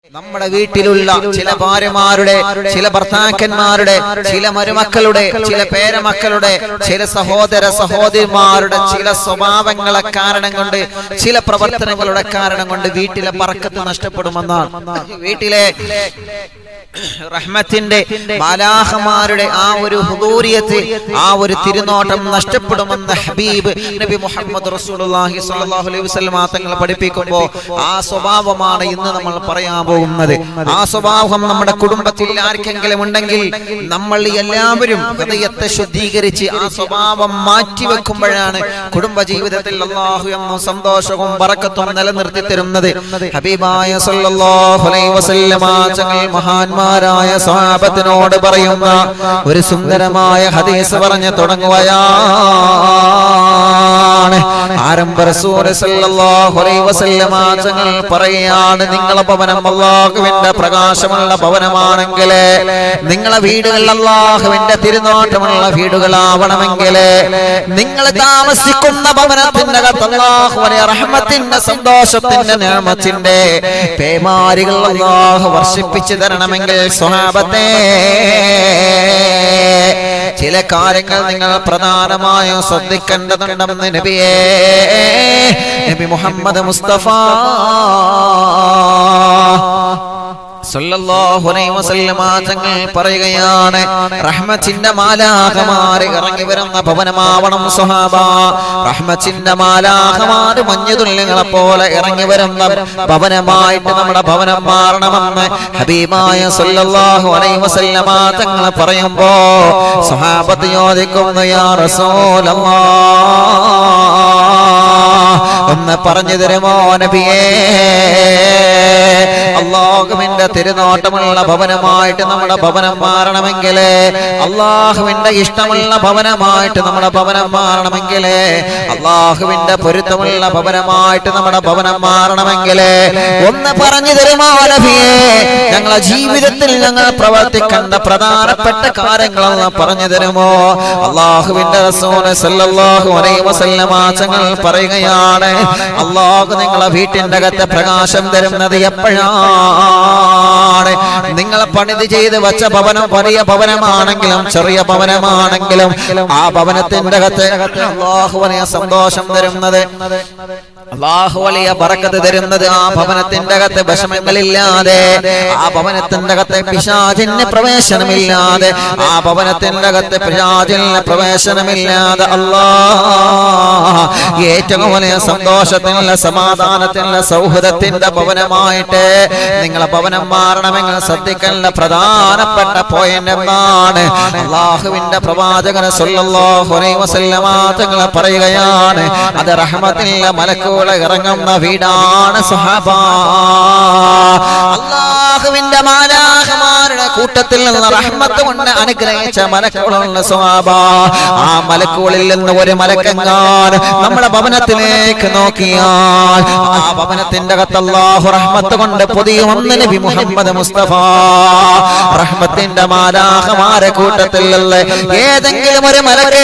നമ്മുടെ വീട്ടിലുള്ള ചില ഭാര്യമാരുടെ ചില ഭർത്താക്കന്മാരുടെ ചില മരുമക്കളുടെ ചില പേരമക്കളുടെ ചില സഹോദര സഹോദരിമാരുടെ ചില സ്വഭാവങ്ങളെ കാരണം കൊണ്ട് ചില പ്രവർത്തനങ്ങളുടെ കാരണം കൊണ്ട് വീട്ടിലെ പറക്കത്ത് നഷ്ടപ്പെടുമെന്നാണ് വീട്ടിലെ റഹ്മത്തിന്റെ മാലാഹമാരുടെ ആ ഒരു ഹുദൂരിയത്ത് ആ ഒരു തിരുനോട്ടം നഷ്ടപ്പെടുമെന്ന് ഹബീബ് നബി മുഹമ്മദ് റസൂലുള്ളാഹി സ്വല്ലല്ലാഹു അലൈഹി വസല്ലം തങ്ങൾ പഠിപ്പിക്കുമ്പോൾ ആ സ്വഭാവമാണ് ഇന്ന് നമ്മൾ പറയാൻ പോകുന്നത് ആ സ്വഭാവം നമ്മുടെ കുടുംബത്തിൽ ആർക്കെങ്കിലും ഉണ്ടെങ്കിൽ നമ്മൾ എല്ലാവരും ഹൃദയത്തെ ശുദ്ധീകരിച്ച് ആ സ്വഭാവം മാറ്റിവെക്കുമ്പോഴാണ് കുടുംബ ജീവിതത്തിൽ അള്ളാഹു എന്ന സന്തോഷവും ബറക്കത്തും നിലനിർത്തി തരുന്നത് ഹബീബായ സല്ലല്ലാഹു അലൈഹി വസല്ലമ തങ്ങൾ മഹാന്മാരായ സ്വഹാബത്തിനോട് പറയുന്ന ഒരു സുന്ദരമായ ഹദീസ് പറഞ്ഞു തുടങ്ങുകയാണ് ആരംഭ റസൂൽ സല്ലല്ലാഹു അലൈഹി വസല്ലമ തങ്ങൾ പറയുകയാണ് നിങ്ങളെ ഭവനം അള്ളാഹുവിന്റെ പ്രകാശമുള്ള ഭവനമാണെങ്കിൽ നിങ്ങളെ വീടുകൾ അള്ളാഹുവിന്റെ തിരുനോട്ടമുള്ള വീടുകളാവണമെങ്കിൽ നിങ്ങൾ താമസിക്കുന്ന ഭവനത്തിന്റെ അകത്ത് അള്ളാഹുവിനെ റഹ്മത്തിന്റെ സന്തോഷത്തിന്റെ നിയമത്തിന്റെ പേമാരികൾ അള്ളാഹു വർഷിപ്പിച്ചു തരണമെങ്കിൽ സ്വഹാബത്തെ ചില കാര്യങ്ങൾ നിങ്ങൾ പ്രധാനമായും ശ്രദ്ധിക്കേണ്ടതുണ്ടെന്ന് നബിയേ നബി മുഹമ്മദ് മുസ്തഫ സല്ലല്ലാഹു അലൈഹി വസല്ലമ തങ്ങൾ പറയുകയാണ് റഹ്മത്തിന്റെ മാലാഹമാര് ഇറങ്ങി വരുന്ന ഭവനമാവണം സ്വഹാബ റഹ്മത്തിന്റെ മാലാഹമാര് മഞ്ഞുതുള്ളികളെ പോലെ ഇറങ്ങി വരുന്ന ഭവനമായിട്ട് നമ്മുടെ ഭവനം മാറണമെന്ന് ഹബീബായ സല്ലല്ലാഹു അലൈഹി വസല്ലമ തങ്ങൾ പറയുമ്പോ സ്വഹാബത്ത് ചോദിക്കുന്നു യാ റസൂലല്ലാഹ് ഒന്ന് പറഞ്ഞു തരുമോ നബിയേ അള്ളാഹുവിന്റെ തിരുനോട്ടമുള്ള ഭവനമായിട്ട് നമ്മുടെ ഭവനം മാറണമെങ്കിൽ അള്ളാഹുവിന്റെ ഇഷ്ടമുള്ള ഭവനമായിട്ട് നമ്മുടെ ഭവനം മാറണമെങ്കിൽ അള്ളാഹുവിന്റെ പൊരുത്തമുള്ള ഭവനമായിട്ട് നമ്മുടെ ഭവനം മാറണമെങ്കിൽ ഒന്ന് പറഞ്ഞു തരുമോ നബിയേ ഞങ്ങളെ ജീവിതത്തിൽ ഞങ്ങൾ പ്രവർത്തിക്കേണ്ട പ്രധാനപ്പെട്ട കാര്യങ്ങളൊന്ന് പറഞ്ഞു തരുമോ അള്ളാഹുവിന്റെ റസൂല് സല്ലല്ലാഹു അലൈഹി വസല്ലമ തങ്ങൾ പറയുകയാണ് അള്ളാഹു നിങ്ങളെ വീട്ടിന്റെ അകത്ത് പ്രകാശം തരുന്നത് എപ്പോഴാണ് നിങ്ങൾ പണിത് ചെയ്ത് വെച്ച ഭവനം വലിയ ഭവനമാണെങ്കിലും ചെറിയ ഭവനമാണെങ്കിലും ആ ഭവനത്തിന്റെ അകത്ത് അള്ളാഹുവിനെ സന്തോഷം തരുന്നത് അള്ളാഹു വലിയ ബറക്കത്ത് തരുന്നത് ആ ഭവനത്തിന്റെ അകത്ത് വിഷമങ്ങളില്ലാതെ ആ ഭവനത്തിന്റെ അകത്ത് പിശാചിന് പ്രവേശനമില്ലാതെ ആ ഭവനത്തിന്റെ അകത്ത് പിശാചിന് പ്രവേശനമില്ലാതെ അല്ലാ ഏറ്റവും വലിയ സന്തോഷത്തിനുള്ള സമാധാനത്തിനുള്ള സൗഹൃദത്തിന്റെ ഭവനമായിട്ട് നിങ്ങളെ ഭവനം മാറണമെങ്കിൽ ശ്രദ്ധിക്കേണ്ട പ്രധാനപ്പെട്ട പോയിന്റ് എന്താണ് അള്ളാഹുവിന്റെ പ്രവാചകൻ സല്ലല്ലാഹു അലൈഹി വസല്ലമ തങ്ങൾ പറയുകയാണ് അത് റഹ്മത്തിലുള്ള മലക്കുകൾ ഇറങ്ങുന്ന വീടാണ് സഹബ അള്ളാഹുവിന്റെ മാലാഹമാരുടെ കൂട്ടത്തിൽ നിന്ന് റഹ്മത്ത് കൊണ്ട് അനുഗ്രഹിച്ച മലക്കുകളുള്ള സ്വഭാവ ആ മലക്കുകളിൽ നിന്ന് ഒരു മലക്കെങ്ങാൻ നമ്മുടെ ഭവനത്തിലേക്ക് നോക്കിയാൽ ആ ഭവനത്തിന്റെ അകത്ത് അള്ളാഹു റഹ്മത്ത് കൊണ്ട് പുതിയ ഒന്ന് നബി മുഹമ്മദ് മുസ്തഫ റഹ്മത്തിന്റെ മാലാഹമാരെ കൂട്ടത്തിലുള്ള ഏതെങ്കിലും ഒരു മലക്ക്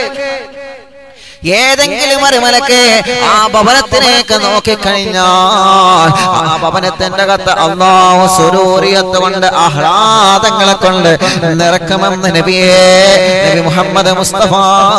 ഏതെങ്കിലും ഒരു മലക്ക് ആ ഭവനത്തിലേക്ക് നോക്കിക്കഴിഞ്ഞാൽ ആ ഭവനത്തിന്റെ അകത്ത് അള്ളാഹു സുരൂറിയത്ത് കൊണ്ട് ആഹ്ലാദങ്ങളെ കൊണ്ട് നിറക്കുമെന്ന് നബിയേ നബി മുഹമ്മദ് മുസ്തഫ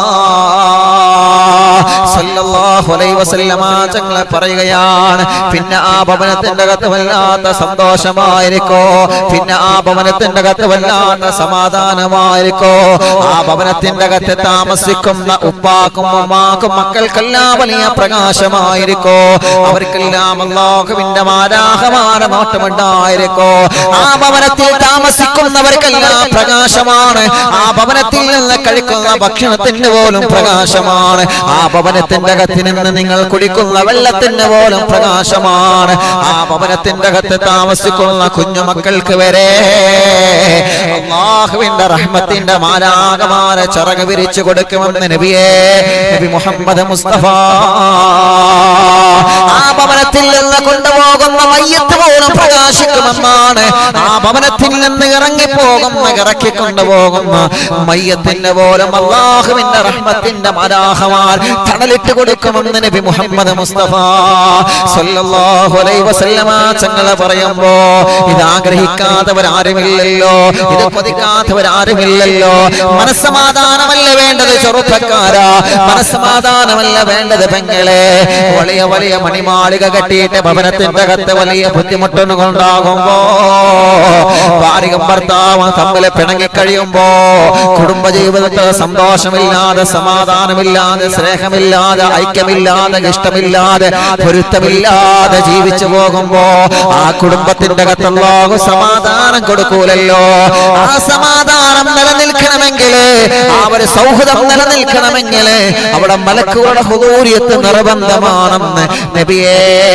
സല്ലല്ലാഹു അലൈഹി വസല്ലമ തങ്ങളെ പറയുകയാണ് പിന്നെ ആ ഭവനത്തിന്റെ അകത്ത് വല്ലാത്ത സന്തോഷമായിരിക്കോ പിന്നെ ആ ഭവനത്തിന്റെ അകത്ത് വല്ലാത്ത സമാധാനമായിരിക്കോ ആ ഭവനത്തിന്റെ അകത്ത് താമസിക്കുന്ന ഉപ്പാക്കും ഉമ്മാക്കും മക്കൾക്കെല്ലാം വലിയ പ്രകാശമായിരിക്കോ അവർക്കെല്ലാം അള്ളാഹുവിന്റെ മാരാഹമാന നോട്ടമുണ്ടായിരിക്കോ ആ ഭവനത്തിൽ താമസിക്കുന്നവർക്കെല്ലാം പ്രകാശമാണ് ആ ഭവനത്തിൽ നിന്ന് കഴിക്കുന്ന ഭക്ഷണത്തിന് പോലും പ്രകാശമാണ് ആ ഭവനത്തിന്റെ അകത്ത് നിന്ന് നിങ്ങൾ കുടിക്കുന്ന വെള്ളത്തിന് പോലും പ്രകാശമാണ് ആ ഭവനത്തിന്റെ അകത്ത് താമസിക്കുന്ന കുഞ്ഞുമക്കൾക്ക് വരെ അള്ളാഹുവിന്റെ റഹ്മത്തിന്റെ മാരാകമാന ചിറക് വിരിച്ചു കൊടുക്കുമെന്ന് നബിയേ നബി മുഹമ്മദ് മുസ്തഫ ആ ഭവനത്തിൽ നിന്ന് കൊണ്ടുപോകുന്ന മയ്യത്ത് പോലും പ്രകാശിക്കുമെന്നാണ് ആ ഭവനത്തിൽ നിന്ന് ഇറങ്ങിപ്പോകുന്ന ഇറക്കി കൊണ്ടുപോകുന്ന മയ്യത്തിന്റെ പോലും അള്ളാഹുവിന്റെ റഹ്മത്തിന്റെ മരാഹമാർ തണലിട്ട് കൊടുക്കുമെന്ന് നബി മുഹമ്മദ് മുസ്തഫ സല്ലല്ലാഹു അലൈഹി വസല്ലമ ചങ്ങളെ പറയുമ്പോ ഇത് ആഗ്രഹിക്കാത്തവരാരുമില്ലല്ലോ ഇത് കൊതിക്കാത്തവരാരുമില്ലല്ലോ മനസ്സമാധാനമല്ല വേണ്ടത് ചെറുപ്പക്കാരാ മനസ്സമാധാനമല്ല വേണ്ടത് പെങ്ങളെ വലിയ വലിയ മണിമാളിക കെട്ടിയിട്ട് ഭവനത്തിന്റെ അകത്ത് വലിയ ബുദ്ധിമുട്ടുകൾ ഉണ്ടാകുമ്പോ ഭാര്യയും ഭർത്താവും തമ്മിൽ പിണങ്ങിക്കഴിയുമ്പോ കുടുംബജീവിതത്തിൽ സന്തോഷമില്ലാതെ സമാധാനമില്ലാതെ സ്നേഹമില്ലാതെ ഐക്യമില്ലാതെ ഇഷ്ടമില്ലാതെ പൊരുത്തമില്ലാതെ ജീവിച്ചു പോകുമ്പോ ആ കുടുംബത്തിന്റെ അകത്തുള്ളാകു സമാധാനം കൊടുക്കൂലല്ലോ ആ സമാധാനം നിലനിൽക്കണമെങ്കിൽ ആ ഒരു സൗഹൃദം നിലനിൽക്കണമെങ്കിൽ അവിടെ മലക്കുകളുടെ ഹുദൂരിയത്ത് നിർബന്ധമാണെന്ന് നബിയേ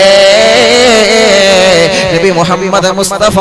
നബി മുഹമ്മദ് മുസ്തഫ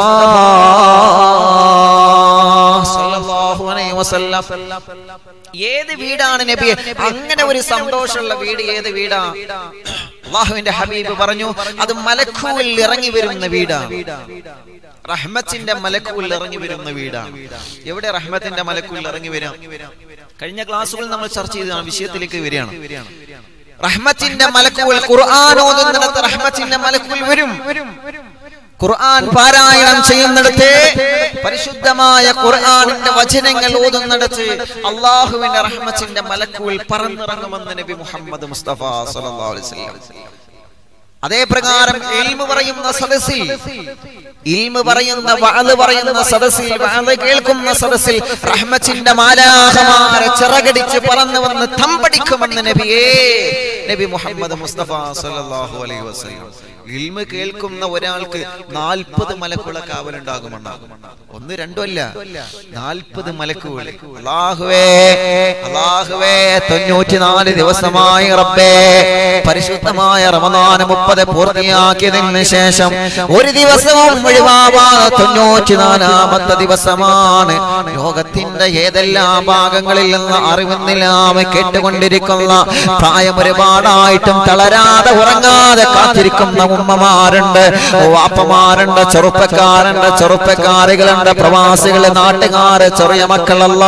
സല്ലല്ലാഹു അലൈഹി വസല്ലം ഏത് വീടാണ് നബി അങ്ങനെ ഒരു സന്തോഷമുള്ള വീട് ഏത് വീടാ അള്ളാഹുവിന്റെ ഹബീബ് പറഞ്ഞു അത് മലക്കൂവിൽ ഇറങ്ങി വരുന്ന വീടാണ് റഹ്മത്തിന്റെ മലക്കൂൽ ഇറങ്ങി വരുന്ന വീടാണ് എവിടെ റഹ്മത്തിന്റെ മലക്കൂൽ ഇറങ്ങി വരാം കഴിഞ്ഞ ക്ലാസ്സുകളിൽ നമ്മൾ ചർച്ച ചെയ്തതാണ് വിഷയത്തിലേക്ക് വരികയാണ് റഹ്മത്തിന്റെ മലക്കൂൽ ഖുർആൻ ഓതുന്നിടത്ത് റഹ്മത്തിന്റെ മലക്കൂൽ വരും ഖുർആൻ പാരായണം ചെയ്യുന്നിടത്ത് പരിശുദ്ധമായ ഖുർആനിന്റെ വചനങ്ങൾ ഓതുന്നിടത്ത് അള്ളാഹുവിന്റെ റഹ്മത്തിന്റെ മലക്കൂൽ പറന്നിറങ്ങുമെന്ന് നബി മുഹമ്മദ് മുസ്തഫ സല്ലല്ലാഹു അലൈഹി വസല്ലം അതേ പ്രകാരം ഇൽമു പറയുന്ന സദസ്സിൽ ഇൽമു പറയുന്ന വഅദ് പറയുന്ന സദസ്സിൽ വഅദ് കേൾക്കുന്ന സദസ്സിൽ റഹ്മത്തിന്റെ മാലാഹമാരെ ചിറകടിച്ച് പറന്നു വന്ന് തമ്പടിക്കുമെന്ന് നബിയേ നബി മുഹമ്മദ് മുസ്തഫ സല്ലല്ലാഹു അലൈഹി വസല്ലം ഇൽമ കേൾക്കുന്ന ഒരാൾക്ക് നാൽപ്പത് മലക്കുള്ള കാവലുണ്ടാകുമെന്നാകും ഒന്ന് രണ്ടും അല്ല നാൽപ്പത് മലക്കുകൾ അള്ളാഹുവേ അള്ളാഹുവേ തൊണ്ണൂറ്റിനാല് ദിവസമായി റബ്ബേ പരിശുദ്ധമായ റമദാന് മുപ്പത് പൂർത്തിയാക്കിയതിന് ശേഷം ഒരു ദിവസവും ഒഴിവാവാതെ തൊണ്ണൂറ്റിനാലാമത്തെ ദിവസമാണ് ലോകത്തിന്റെ ഏതെല്ലാം ഭാഗങ്ങളിൽ നിന്ന് അറിവുന്നില്ലാമെ കേട്ടുകൊണ്ടിരിക്കുന്ന പ്രായം ഒരുപാടായിട്ടും തളരാതെ ഉറങ്ങാതെ കാത്തിരിക്കുന്ന ഉമ്മമാരുണ്ട് വാപ്പമാരുണ്ട് ചെറുപ്പക്കാരുണ്ട് ചെറുപ്പക്കാരികളുണ്ട് പ്രവാസികള് നാട്ടുകാര് ചെറിയ മക്കളല്ല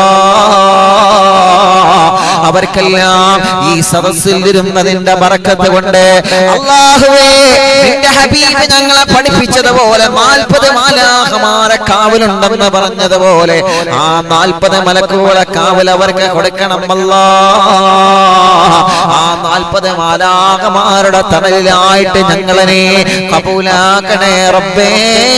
അവർക്കെല്ലാം ഈ സദസ്സിൽ ഇരുന്നതിന്റെ ബറക്കത്ത് കൊണ്ട് അള്ളാഹുവേ നിന്റെ ഹബീബ് ഞങ്ങളെ പഠിപ്പിച്ചതുപോലെ നാൽപ്പത് മാലാഹമാരെ കാവലുണ്ടെന്ന് പറഞ്ഞതുപോലെ ആ നാൽപ്പത് മലക്കൂടെ കാവൽ അവർക്ക് കൊടുക്കണം അല്ലാ ആ നാൽപ്പത് മാലാഹമാരുടെ തണലിലായിട്ട് ഞങ്ങളെ കപൂലാക്കണേ റബ്ബേ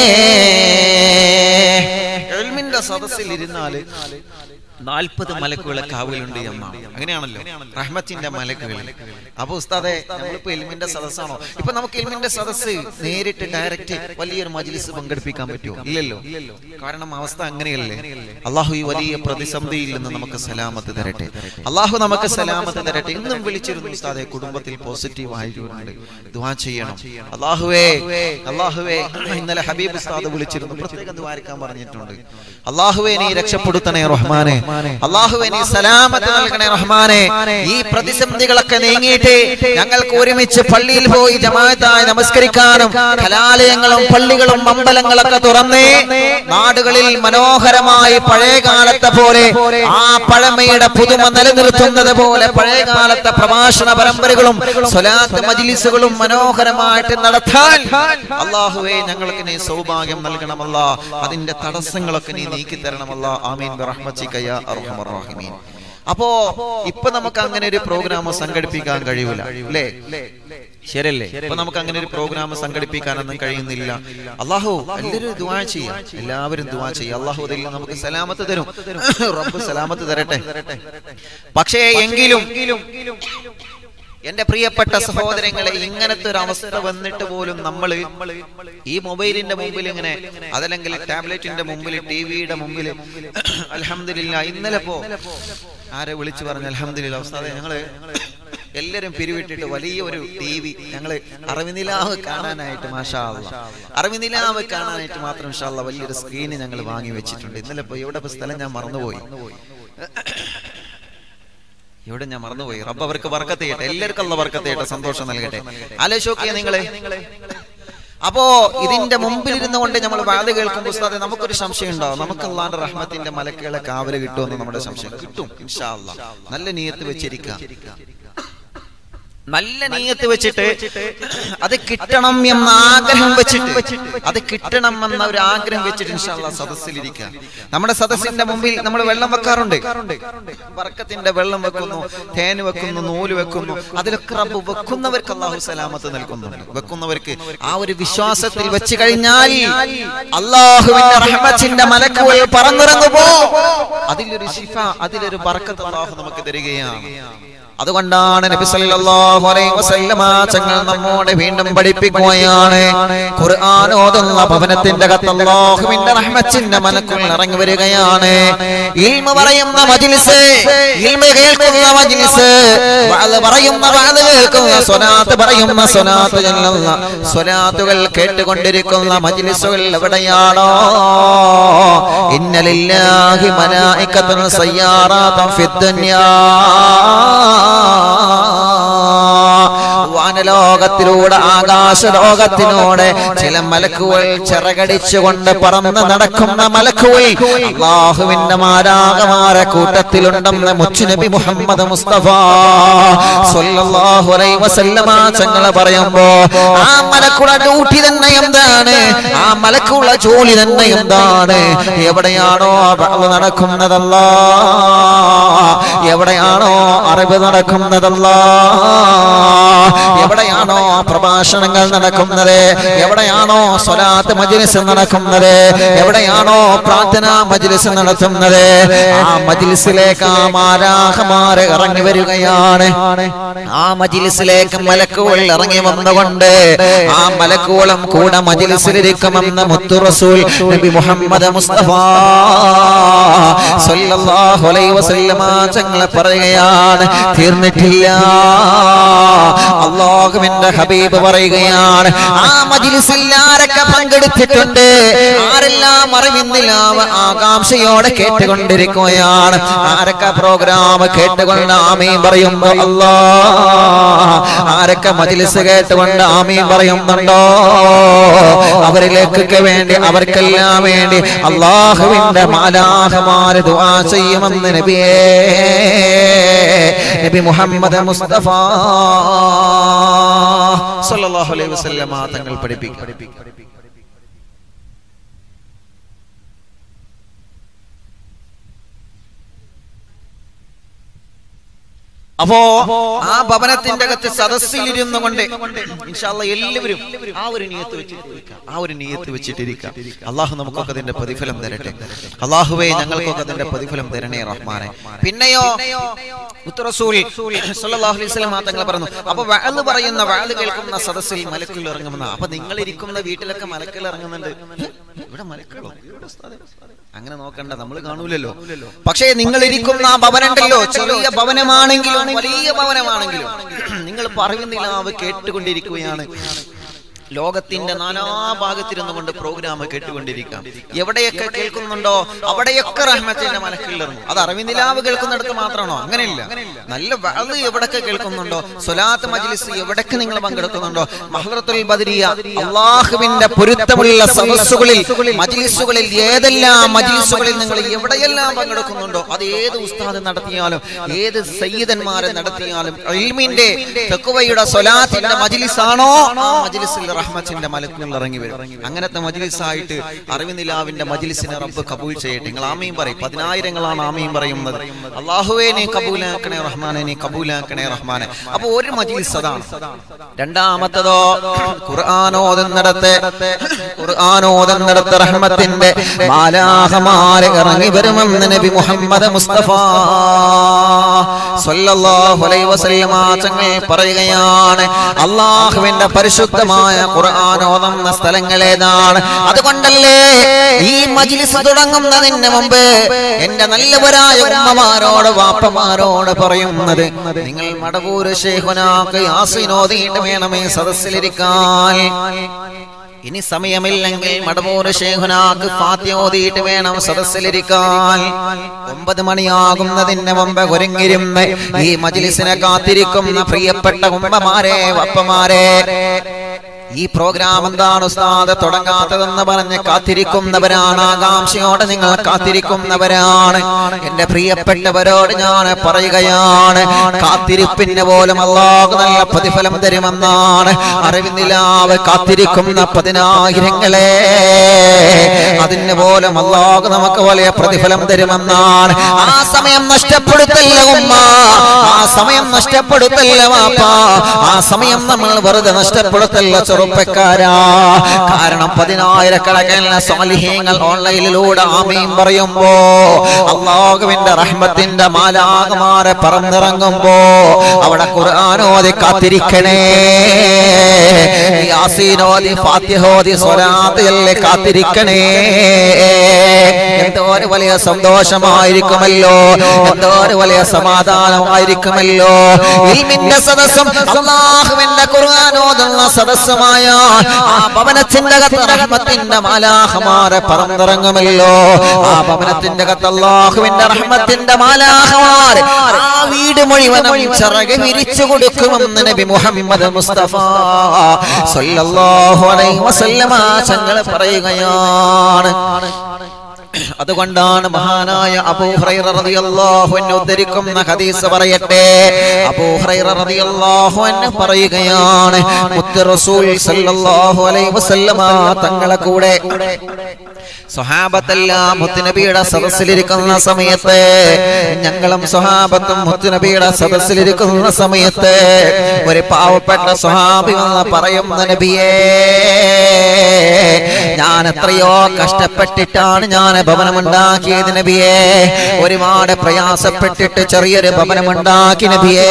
എൽമിന്റെ സദസ്സിൽ ഇരുന്നാല് നാൽപ്പത് മലക്കുകളെ കാവലുണ്ട് എന്നാണ് അങ്ങനെയാണല്ലോ റഹ്മത്തിന്റെ മലക്കുകൾ അപ്പൊ ഉസ്താദെ നമ്മളിപ്പോ എൽമിന്റെ സദസ്സാണോ ഇപ്പൊ നമുക്ക് എൽമിന്റെ സദസ്സ് നേരിട്ട് ഡയറക്റ്റ് വലിയൊരു മജ്ലിസ് പങ്കെടുപ്പിക്കാൻ പറ്റുമോ ഇല്ലല്ലോ കാരണം അവസ്ഥ അങ്ങനെയല്ലേ അള്ളാഹു ഈ വലിയ പ്രതിസന്ധിയിൽ നിന്ന് നമുക്ക് സലാമത്ത് തരട്ടെ അള്ളാഹു നമുക്ക് സലാമത്ത് തരട്ടെ ഇന്നും വിളിച്ചിരുന്നു ഉസ്താദെ കുടുംബത്തിൽ പോസിറ്റീവ് ആയിട്ടുണ്ട് ദുആ ചെയ്യണം അള്ളാഹുവേ അള്ളാഹുവേ ഇന്നലെ ഹബീബ് ഉസ്താദ് വിളിച്ചിരുന്നു പ്രത്യേകം ദ്വാരക്കാൻ പറഞ്ഞിട്ടുണ്ട് അള്ളാഹുവേ നീ രക്ഷപ്പെടുത്തണേ റഹ്മാനെ അള്ളാഹുവെ നീ സലാമത്ത് നൽകണേ റഹ്മാനെ ഈ പ്രതിസന്ധികളൊക്കെ നീങ്ങിയിട്ട് ഞങ്ങൾക്ക് ഒരുമിച്ച് പള്ളിയിൽ പോയി ജമാഅത്തായി നമസ്കരിക്കാനും കലാലയങ്ങളും പള്ളികളും അമ്പലങ്ങളൊക്കെ തുറന്നേ നാടുകളിൽ മനോഹരമായി പഴയ കാലത്തെ പോലെ ആ പഴമയുടെ പുതുമ നിലനിർത്തുന്നത് പോലെ പഴയ കാലത്തെ പ്രഭാഷണ പരമ്പരകളും സ്വലാത്ത് മജിലിസുകളും മനോഹരമായിട്ട് നടത്താൻ അള്ളാഹുവെ ഞങ്ങൾക്ക് നീ സൗഭാഗ്യം നൽകണമല്ല അതിന്റെ തടസ്സങ്ങളൊക്കെ നീ നീക്കി തരണമല്ല ആമീൻ റഹ്മച്ചിക്കയ അർഹമർ റഹീമീൻ അപ്പോ ഇപ്പൊ നമുക്ക് അങ്ങനെ ഒരു പ്രോഗ്രാം സംഘടിപ്പിക്കാൻ കഴിയൂല അല്ലേ ശരിയല്ലേ ഇപ്പൊ നമുക്ക് അങ്ങനെ ഒരു പ്രോഗ്രാം സംഘടിപ്പിക്കാനൊന്നും കഴിയുന്നില്ല അള്ളാഹു എല്ലാവരും ദുവാ ചെയ്യാം എല്ലാവരും ദുവാ ചെയ്യാം അള്ളാഹു അതിൽ നമുക്ക് സലാമത്ത് തരും റബ്ബ് സലാമത്ത് തരട്ടെ പക്ഷേ എങ്കിലും എന്റെ പ്രിയപ്പെട്ട സഹോദരങ്ങളെ ഇങ്ങനത്തെ ഒരു അവസ്ഥ വന്നിട്ട് പോലും നമ്മൾ ഈ മൊബൈലിന്റെ മുമ്പിൽ ഇങ്ങനെ അതല്ലെങ്കിൽ ടാബ്ലറ്റിന്റെ മുമ്പിൽ ടിവിയുടെ മുമ്പിൽ അലഹമില്ല ഇന്നലെ പോ ആരെ വിളിച്ചു പറഞ്ഞു അലഹമില്ല അവസ്ഥ ഞങ്ങള് എല്ലാരും പിരിവിട്ടിട്ട് വലിയ ഒരു ടി വി ഞങ്ങള് അറിവിനിലാവ് കാണാനായിട്ട് മാഷാ അറിവിനിലാവ് കാണാനായിട്ട് മാത്രം ഇൻഷാല്ല വലിയൊരു സ്ക്രീന് ഞങ്ങൾ വാങ്ങി വെച്ചിട്ടുണ്ട് ഇന്നലെ ഇപ്പൊ എവിടെ സ്ഥലം ഞാൻ മറന്നുപോയി ഇവിടെ ഞാൻ മറന്നുപോയി റബ്ബ് അവർക്ക് വർക്കത്ത് ചെയ്യട്ടെ എല്ലാവർക്കും അല്ല വർക്കത്ത് ചെയ്യട്ടെ സന്തോഷം നൽകട്ടെ ആലോചിക്കേ നിങ്ങളെ അപ്പോ ഇതിന്റെ മുമ്പിൽ ഇരുന്നു കൊണ്ട് നമ്മൾ വാത് കേൾക്കുമ്പോൾ ഉസ്താദെ നമുക്കൊരു സംശയം ഉണ്ടാവും നമുക്ക് അള്ളാന്റെ റഹ്മത്തിന്റെ മലക്കുകളെ കാവല് കിട്ടുമെന്ന് നമ്മുടെ സംശയം കിട്ടും ഇൻഷാ അല്ലാ നല്ല നീയത്ത് വെച്ചിരിക്കുക നല്ല നീയത്ത് വെച്ചിട്ട് അത് കിട്ടണം എന്ന ആഗ്രഹം വെച്ചിട്ട് അത് കിട്ടണം എന്ന ഒരു ആഗ്രഹം വെച്ചിട്ട് ഇൻഷാല്ല സദസ്സിലിരിക്കുക നമ്മുടെ സദസ്സിന്റെ മുമ്പിൽ നമ്മൾ വെള്ളം വെക്കാറുണ്ട് വർക്കത്തിന്റെ വെള്ളം വെക്കുന്നു തേൻ വെക്കുന്നു നൂല് വെക്കുന്നു അതിലൊക്കെ റബ്ബ് വെക്കുന്നവർക്ക് അള്ളാഹു സലാമത്ത് നൽകുന്നുണ്ട് വെക്കുന്നവർക്ക് ആ ഒരു വിശ്വാസത്തിൽ വെച്ച് കഴിഞ്ഞാൽ അള്ളാഹുവിന്റെ റഹ്മത്തിന്റെ മലക്കുകൾ പറന്നിറങ്ങുമ്പോ അതിലൊരു ശിഫ അതിലൊരു ബർക്കത്ത് അള്ളാഹു നമുക്ക് തരികയാണ് അതുകൊണ്ടാണ് നബി സല്ലല്ലാഹു അലൈഹി വസല്ലമ തങ്ങൾ നമ്മോട് വീണ്ടും പഠിപ്പിക്കുകയാണ് ഖുർആൻ ഓതുന്ന ഭവനത്തിന്റെ അകത്ത് അല്ലാഹുവിന്റെ റഹ്മത്തിന്റെ മലക്കുകൾ ഇറങ്ങി വരികയാണ് ഇൽമ പറയുന്ന മജ്ലിസ് ഇൽമ കേൾക്കുന്ന മജ്ലിസ് വഅദ് പറയുന്ന വഅദ് കേൾക്കുന്ന സ്വലാത്ത് പറയുന്ന സ്വലാത്ത് ചൊല്ലുന്ന സ്വലാത്തുകൾ കേട്ടുകൊണ്ടിരിക്കുന്ന മജ്ലിസുകൾ എവിടെയാണോ ഇന്നലില്ലാഹി മലായികത്തുൻ സയ്യാറാത്തുൻ ഫിദ്ദുനിയാ വാനലോകത്തിലൂടെ ആകാശ ലോകത്തിനൂടെ ചില മലക്കുകൾ ചിറകടിച്ചുകൊണ്ട് പറന്ന് നടക്കുന്ന മലക്കുകൾ അള്ളാഹുവിന്റെ മാരാകമാരെ കൂട്ടത്തിലുണ്ടെന്ന് മുച്ചുനബി മുഹമ്മദ് മുസ്തഫ സല്ലല്ലാഹു അലൈഹി വസല്ലമ ചങ്ങളെ പറയുമ്പോ ആ മലക്കുള്ള ഡ്യൂട്ടി തന്നെ എന്താണ് ആ മലക്കുള്ള ജോലി തന്നെ എന്താണ് എവിടെയാണോ ബഅദ് നടക്കുന്നതല്ല എവിടെയാണോ അറിവ് നടക്കുന്നതല്ല എവിടെയാണോ പ്രഭാഷണങ്ങൾ നടക്കുന്നത് എവിടെയാണോ സ്വലാത്ത് മജ്ലിസ് നടക്കുന്നത് എവിടെയാണോ പ്രാർത്ഥനാ മജ്ലിസ് നടത്തുന്നത് ആ മജ്ലിസിലേക്ക് ആ മാരാഹമാര് ഇറങ്ങി വരികയാണ് ആ മജ്ലിസിലേക്ക് മലക്കുകൾ ഇറങ്ങി വന്നുകൊണ്ട് ആ മലക്കുകളും കൂടെ മജ്ലിസിലിരിക്കുമെന്ന് മുത്തു റസൂൽ നബി മുഹമ്മദ് മുസ്തഫ സല്ലല്ലാഹു അലൈഹി വസല്ലമ തങ്ങളെ പറയുകയാണ് തീർന്നിട്ടില്ല അള്ളാഹുവിന്റെ ഹബീബ് പറയുകയാണ് ആ മജിലിസിൽ ആരൊക്കെ പങ്കെടുത്തിട്ടുണ്ട് ആരെല്ലാം അറിവിന്നില്ലാവ ആകാംക്ഷയോടെ കേട്ടുകൊണ്ടിരിക്കുകയാണ് ആരൊക്കെ പ്രോഗ്രാം കേട്ടുകൊണ്ട് ആമീൻ പറയുമ്പോ അല്ലാ ആരൊക്കെ മജിലിസ് കേട്ടുകൊണ്ട് ആമീൻ പറയുന്നുണ്ടോ അവരിലേക്കൊക്കെ വേണ്ടി അവർക്കെല്ലാം വേണ്ടി അള്ളാഹുവിന്റെ മാലാഹമാര് ദുആ ചെയ്യുമെന്ന് നബിയേ നബി മുഹമ്മദ് മുസ്തഫ സല്ലല്ലാഹു അലൈഹി വസല്ലമ തങ്ങൾ പഠിപ്പിക്കും അപ്പോ ആ ഭവനത്തിന്റെ അകത്ത് സദസ്സിലിരുന്നു കൊണ്ട് ഇൻഷാല്ല എല്ലാവരും ആ ഒരു നീയത്ത് വെച്ചിട്ടിരിക്കാം ആ ഒരു നീയത്ത് വെച്ചിട്ടിരിക്കാം അള്ളാഹു നമുക്കൊക്കെ അതിന്റെ പ്രതിഫലം തരട്ടെ അള്ളാഹുവേ ഞങ്ങൾക്കൊക്കെ അതിന്റെ പ്രതിഫലം തരണേ റഹ്മാനെ പിന്നെയോ മുത്തറസൂൽ സല്ലല്ലാഹു അലൈഹി വസല്ലം തങ്ങൾ പറഞ്ഞു അപ്പൊ വഅല് പറയുന്ന വഅല് കേൾക്കുന്ന സദസ്സിൽ മലക്കുകൾ ഇറങ്ങുമെന്ന അപ്പൊ നിങ്ങൾ ഇരിക്കുന്ന വീട്ടിലൊക്കെ മലക്കുകൾ ഇറങ്ങുന്നുണ്ട് ഇവിടെ മലക്കുകളോ ഇവിടെ ഉസ്താദേ? അങ്ങനെ നോക്കണ്ട നമ്മൾ കാണൂലല്ലോ പക്ഷേ നിങ്ങൾ ഇരിക്കുന്ന ആ ഭവനുണ്ടല്ലോ ചെറിയ ഭവനമാണെങ്കിലും വലിയ ഭവനമാണെങ്കിലും നിങ്ങൾ പറയുന്നില്ല അവ കേട്ടുകൊണ്ടിരിക്കുകയാണ് ലോകത്തിന്റെ നാനാഭാഗത്തിരുന്നു കൊണ്ട് പ്രോഗ്രാം കേട്ടുകൊണ്ടിരിക്കാം എവിടെയൊക്കെ കേൾക്കുന്നുണ്ടോ അവിടെയൊക്കെ റഹ്മത്തിന്റെ മലക്കിലിറങ്ങും അത് അറിവിനിലാവ് കേൾക്കുന്നിടത്ത് മാത്രമാണോ അങ്ങനെയില്ല നല്ല വഅദ് എവിടൊക്കെ കേൾക്കുന്നുണ്ടോ സ്വലാത്ത് മജ്ലിസ് എവിടൊക്കെ നിങ്ങൾ പങ്കെടുക്കുന്നുണ്ടോ മഹ്റത്തുൽ ബദരിയ അള്ളാഹുവിന്റെ പൊരുത്തമുള്ള സദസ്സുകളിൽ മജ്ലിസുകളിൽ ഏതെല്ലാം മജ്ലിസുകളിൽ നിങ്ങൾ എവിടെയെല്ലാം പങ്കെടുക്കുന്നുണ്ടോ അത് ഏത് ഉസ്താദ് നടത്തിയാലും ഏത് സയ്യിദന്മാരെ നടത്തിയാലും ഇൽമിന്റെ തെക്കുവയുടെ സ്വലാത്തിന്റെ മജ്ലിസാണോ ആ മജ്ലിസിൽ റഹ്മത്തിന്റെ മലക്കുകൾ ഇറങ്ങി വരും അങ്ങനത്തെ മജ്ലിസായിട്ട് അറിവിനിലാവിന്റെ മജ്ലിസിനെ റബ്ബ് കബൂൽ ചെയ്യട്ടെ നിങ്ങൾ ആമയും പറയും പതിനായിരങ്ങളാണ് ആമയും പറയുന്നത് അള്ളാഹുവേ നീ കബൂലാക്കണേ റഹ്മാനെ നീ കബൂലാക്കണേ റഹ്മാനെ അപ്പൊ ഒരു മജ്ലിസ് അതാണ് രണ്ടാമത്തതോ ഖുർആാനോദന്നിടത്ത് ഖുർആാനോദന്നിടത്ത് റഹ്മത്തിന്റെ മാലാഹമാരെ ഇറങ്ങി വരുമെന്ന് നബി മുഹമ്മദ് മുസ്തഫ സല്ലല്ലാഹു അലൈഹി വസല്ലമ തങ്ങൾ പറയുകയാണ് അള്ളാഹുവിന്റെ പരിശുദ്ധമായ ഖുർആൻ ഓതുന്ന സ്ഥലങ്ങൾ ഏതാണ് അതുകൊണ്ടല്ലേ ഈ മജ്ലിസ് തുടങ്ങുന്നതിന് മുമ്പ് എന്റെ നല്ലവരായ ഉമ്മമാരോട് വാപ്പമാരോട് പറയുന്നത് നിങ്ങൾ മടവൂര് ഷേഖുനാക്ക് യാസിനോദീട്ട് വേണമേ സദസ്സിലിരിക്കാൻ ഇനി സമയമില്ലെങ്കിൽ മടമൂര് ഷേഖുനാക്ക് ഫാത്തിയ ഓതിയിട്ട് വേണം സദസ്സിലിരിക്കാൻ ഒമ്പത് മണിയാകുന്നതിന് മുമ്പ് ഒരുങ്ങിരുന്ന് ഈ മജിലിസിനെ കാത്തിരിക്കുന്ന പ്രിയപ്പെട്ട ഉമ്മമാരെ വപ്പമാരെ ഈ പ്രോഗ്രാം എന്താണ് ഉസ്താദ് തുടങ്ങാത്തതെന്ന് പറഞ്ഞ് കാത്തിരിക്കുന്നവരാണ് ആകാംക്ഷയോടെ നിങ്ങൾ കാത്തിരിക്കുന്നവരാണ് എന്റെ പ്രിയപ്പെട്ടവരോട് ഞാൻ പറയുകയാണ് കാത്തിരിപ്പിന് പോലും അള്ളാഹു നല്ല പ്രതിഫലം തരുമെന്നാണ് അറിവിന്ദിലാവ് കാത്തിരിക്കുന്ന പതിനായിരങ്ങളെ അതിന് പോലും അള്ളാഹു നമുക്ക് വലിയ പ്രതിഫലം തരുമെന്നാണ് ആ സമയം നഷ്ടപ്പെടുത്തല്ല ഉമ്മ ആ സമയം നഷ്ടപ്പെടുത്തല്ല വാപ്പ ആ സമയം നമ്മൾ വെറുതെ നഷ്ടപ്പെടുത്തല്ല ചെറുപ്പക്കാരാ കാരണം പതിനായിരക്കണക്കിന് സ്വാലിഹ്യങ്ങൾ ഓൺലൈനിലൂടെ ആമയും പറയുമ്പോ അള്ളാഹുവിന്റെ റഹ്മത്തിന്റെ മാലാകമാരെ പറന്നിറങ്ങുമ്പോ അവിടെ ഖുർആാനോതി കാത്തിരിക്കണേ യാസീനോതി ഫാത്തിഹോതി സ്വലാത്തിയല്ലേ കാത്തിരിക്കണേ എന്തോ ഒരു വലിയ സന്തോഷമായിരിക്കുമല്ലോ എന്തോ ഒരു വലിയ സമാധാനമായിരിക്കുമല്ലോ ഇൽമിന്റെ സദസ്സും അള്ളാഹുവിന്റെ ഖുർആാനോതുള്ള സദസ്സുമായ ആ ഭവനത്തിന്റെ അകത്ത് റഹ്മത്തിന്റെ മാലാഹമാരെ പറന്നിറങ്ങുമല്ലോ ആ ഭവനത്തിന്റെ അകത്ത് അള്ളാഹുവിന്റെ റഹ്മത്തിന്റെ മാലാഹമാരെ ആ വീട് മുഴുവനും ചിറക് വിരിച്ചു കൊടുക്കുമെന്ന് നബി മുഹമ്മദ് മുസ്തഫ സല്ലല്ലാഹു അലൈഹി വസല്ലമ തങ്ങൾ പറയുകയാണ് അതുകൊണ്ടാണ് മഹാനായ അബൂ ഹുറൈറ റളിയല്ലാഹു അൻഹു ഉദ്ധരിക്കുന്ന ഹദീസ് പറയട്ടെ അബൂ ഹുറൈറ റളിയല്ലാഹു അൻഹു പറയുകയാണ് മുത്ത് റസൂൽ സല്ലല്ലാഹു അലൈഹി വസല്ലമ തങ്ങളെ കൂടെ സ്വഹാബത്തെല്ലാം മുത്തുനബിയുടെ സദസ്സിലിരിക്കുന്ന സമയത്ത് ഞങ്ങളും സ്വഹാബത്തും മുത്തുനബിയുടെ സദസ്സിലിരിക്കുന്ന സമയത്ത് ഒരു പാവപ്പെട്ട സ്വഹാബി വന്ന് പറയുന്ന നബിയേ ഞാൻ എത്രയോ കഷ്ടപ്പെട്ടിട്ടാണ് ഞാൻ ഭവനമുണ്ടാക്കിയത് നബിയേ ഒരുപാട് പ്രയാസപ്പെട്ടിട്ട് ചെറിയൊരു ഭവനമുണ്ടാക്കി നബിയേ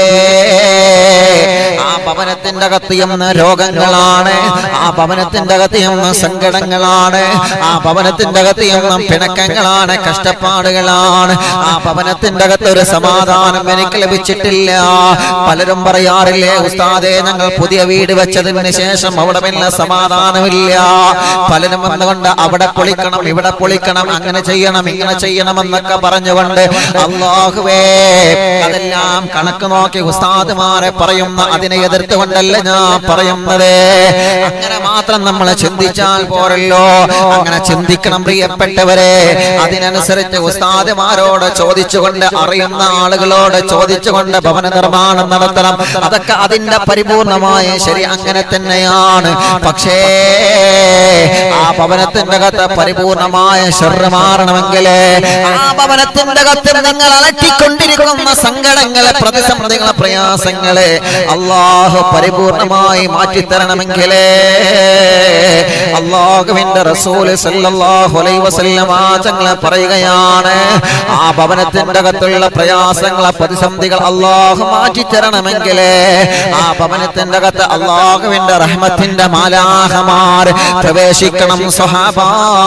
ആ ഭവനത്തിന്റെ അകത്തിയെന്ന് രോഗങ്ങളാണ് ആ ഭവനത്തിന്റെ അകത്തിയെന്ന് സങ്കടങ്ങളാണ് ആ ഭവനത്തിന്റെ അകത്തിയെന്നും പിണക്കങ്ങളാണ് കഷ്ടപ്പാടുകളാണ് ആ ഭവനത്തിന്റെ അകത്ത് ഒരു സമാധാനം എനിക്ക് ലഭിച്ചിട്ടില്ല പലരും പറയാറില്ലേ ഉസ്താദെ ഞങ്ങൾ പുതിയ വീട് വെച്ചതിന് ശേഷം അവിടെ പിന്നെ സമാധാനമില്ല പലരും വന്നുകൊണ്ട് അവിടെ പൊളിക്കണം ഇവിടെ പൊളിക്കണം അങ്ങനെ ചെയ്യണം ഇങ്ങനെ ചെയ്യണമെന്നൊക്കെ പറഞ്ഞുകൊണ്ട് അള്ളാഹുവേ അതെല്ലാം കണക്ക് നോക്കി ഉസ്താദുമാരെ പറയുന്ന അതിനെ എതിർത്തുകൊണ്ടല്ല ഞാൻ പറയുന്നത് അങ്ങനെ മാത്രം നമ്മൾ ചിന്തിച്ചാൽ പോരല്ലോ അങ്ങനെ ചിന്തിക്കണം പ്രിയപ്പെട്ടവരെ അതിനനുസരിച്ച് ഉസ്താദുമാരോട് ചോദിച്ചുകൊണ്ട് അറിയുന്ന ആളുകളോട് ചോദിച്ചുകൊണ്ട് ഭവന നിർമ്മാണം നടത്തണം അതൊക്കെ അതിന്റെ പരിപൂർണമായ ശരി അങ്ങനെ തന്നെയാണ് പക്ഷേ ആ ഭവനത്തിന്റെ അകത്ത് പരിപൂർണമായ ശരീരം മാറണമെങ്കിൽ ആ ഭവനത്തിന്റെ അകത്ത് നിങ്ങൾ അലട്ടിക്കൊണ്ടിരിക്കുന്ന സങ്കടങ്ങളെ പ്രതിസന്ധികളെ പ്രയാസങ്ങളെ അള്ളാഹു പരിപൂർണമായി മാറ്റിത്തരണമെങ്കിൽ അള്ളാഹുവിന്റെ റസൂൽ സല്ലല്ലാഹു അലൈഹി വസല്ലം തങ്ങളെ പറയുകയാണ് ആ ഭവനത്തിന്റെ അകത്തുള്ള പ്രയാസങ്ങളെ പ്രതിസന്ധികൾ അള്ളാഹു മാറ്റിത്തരണമെങ്കിൽ ആ ഭവനത്തിന്റെ അകത്ത് അള്ളാഹുവിന്റെ റഹ്മത്തിന്റെ മാലാഹമാർ പ്രവേശിക്കണം സ്വഹാബ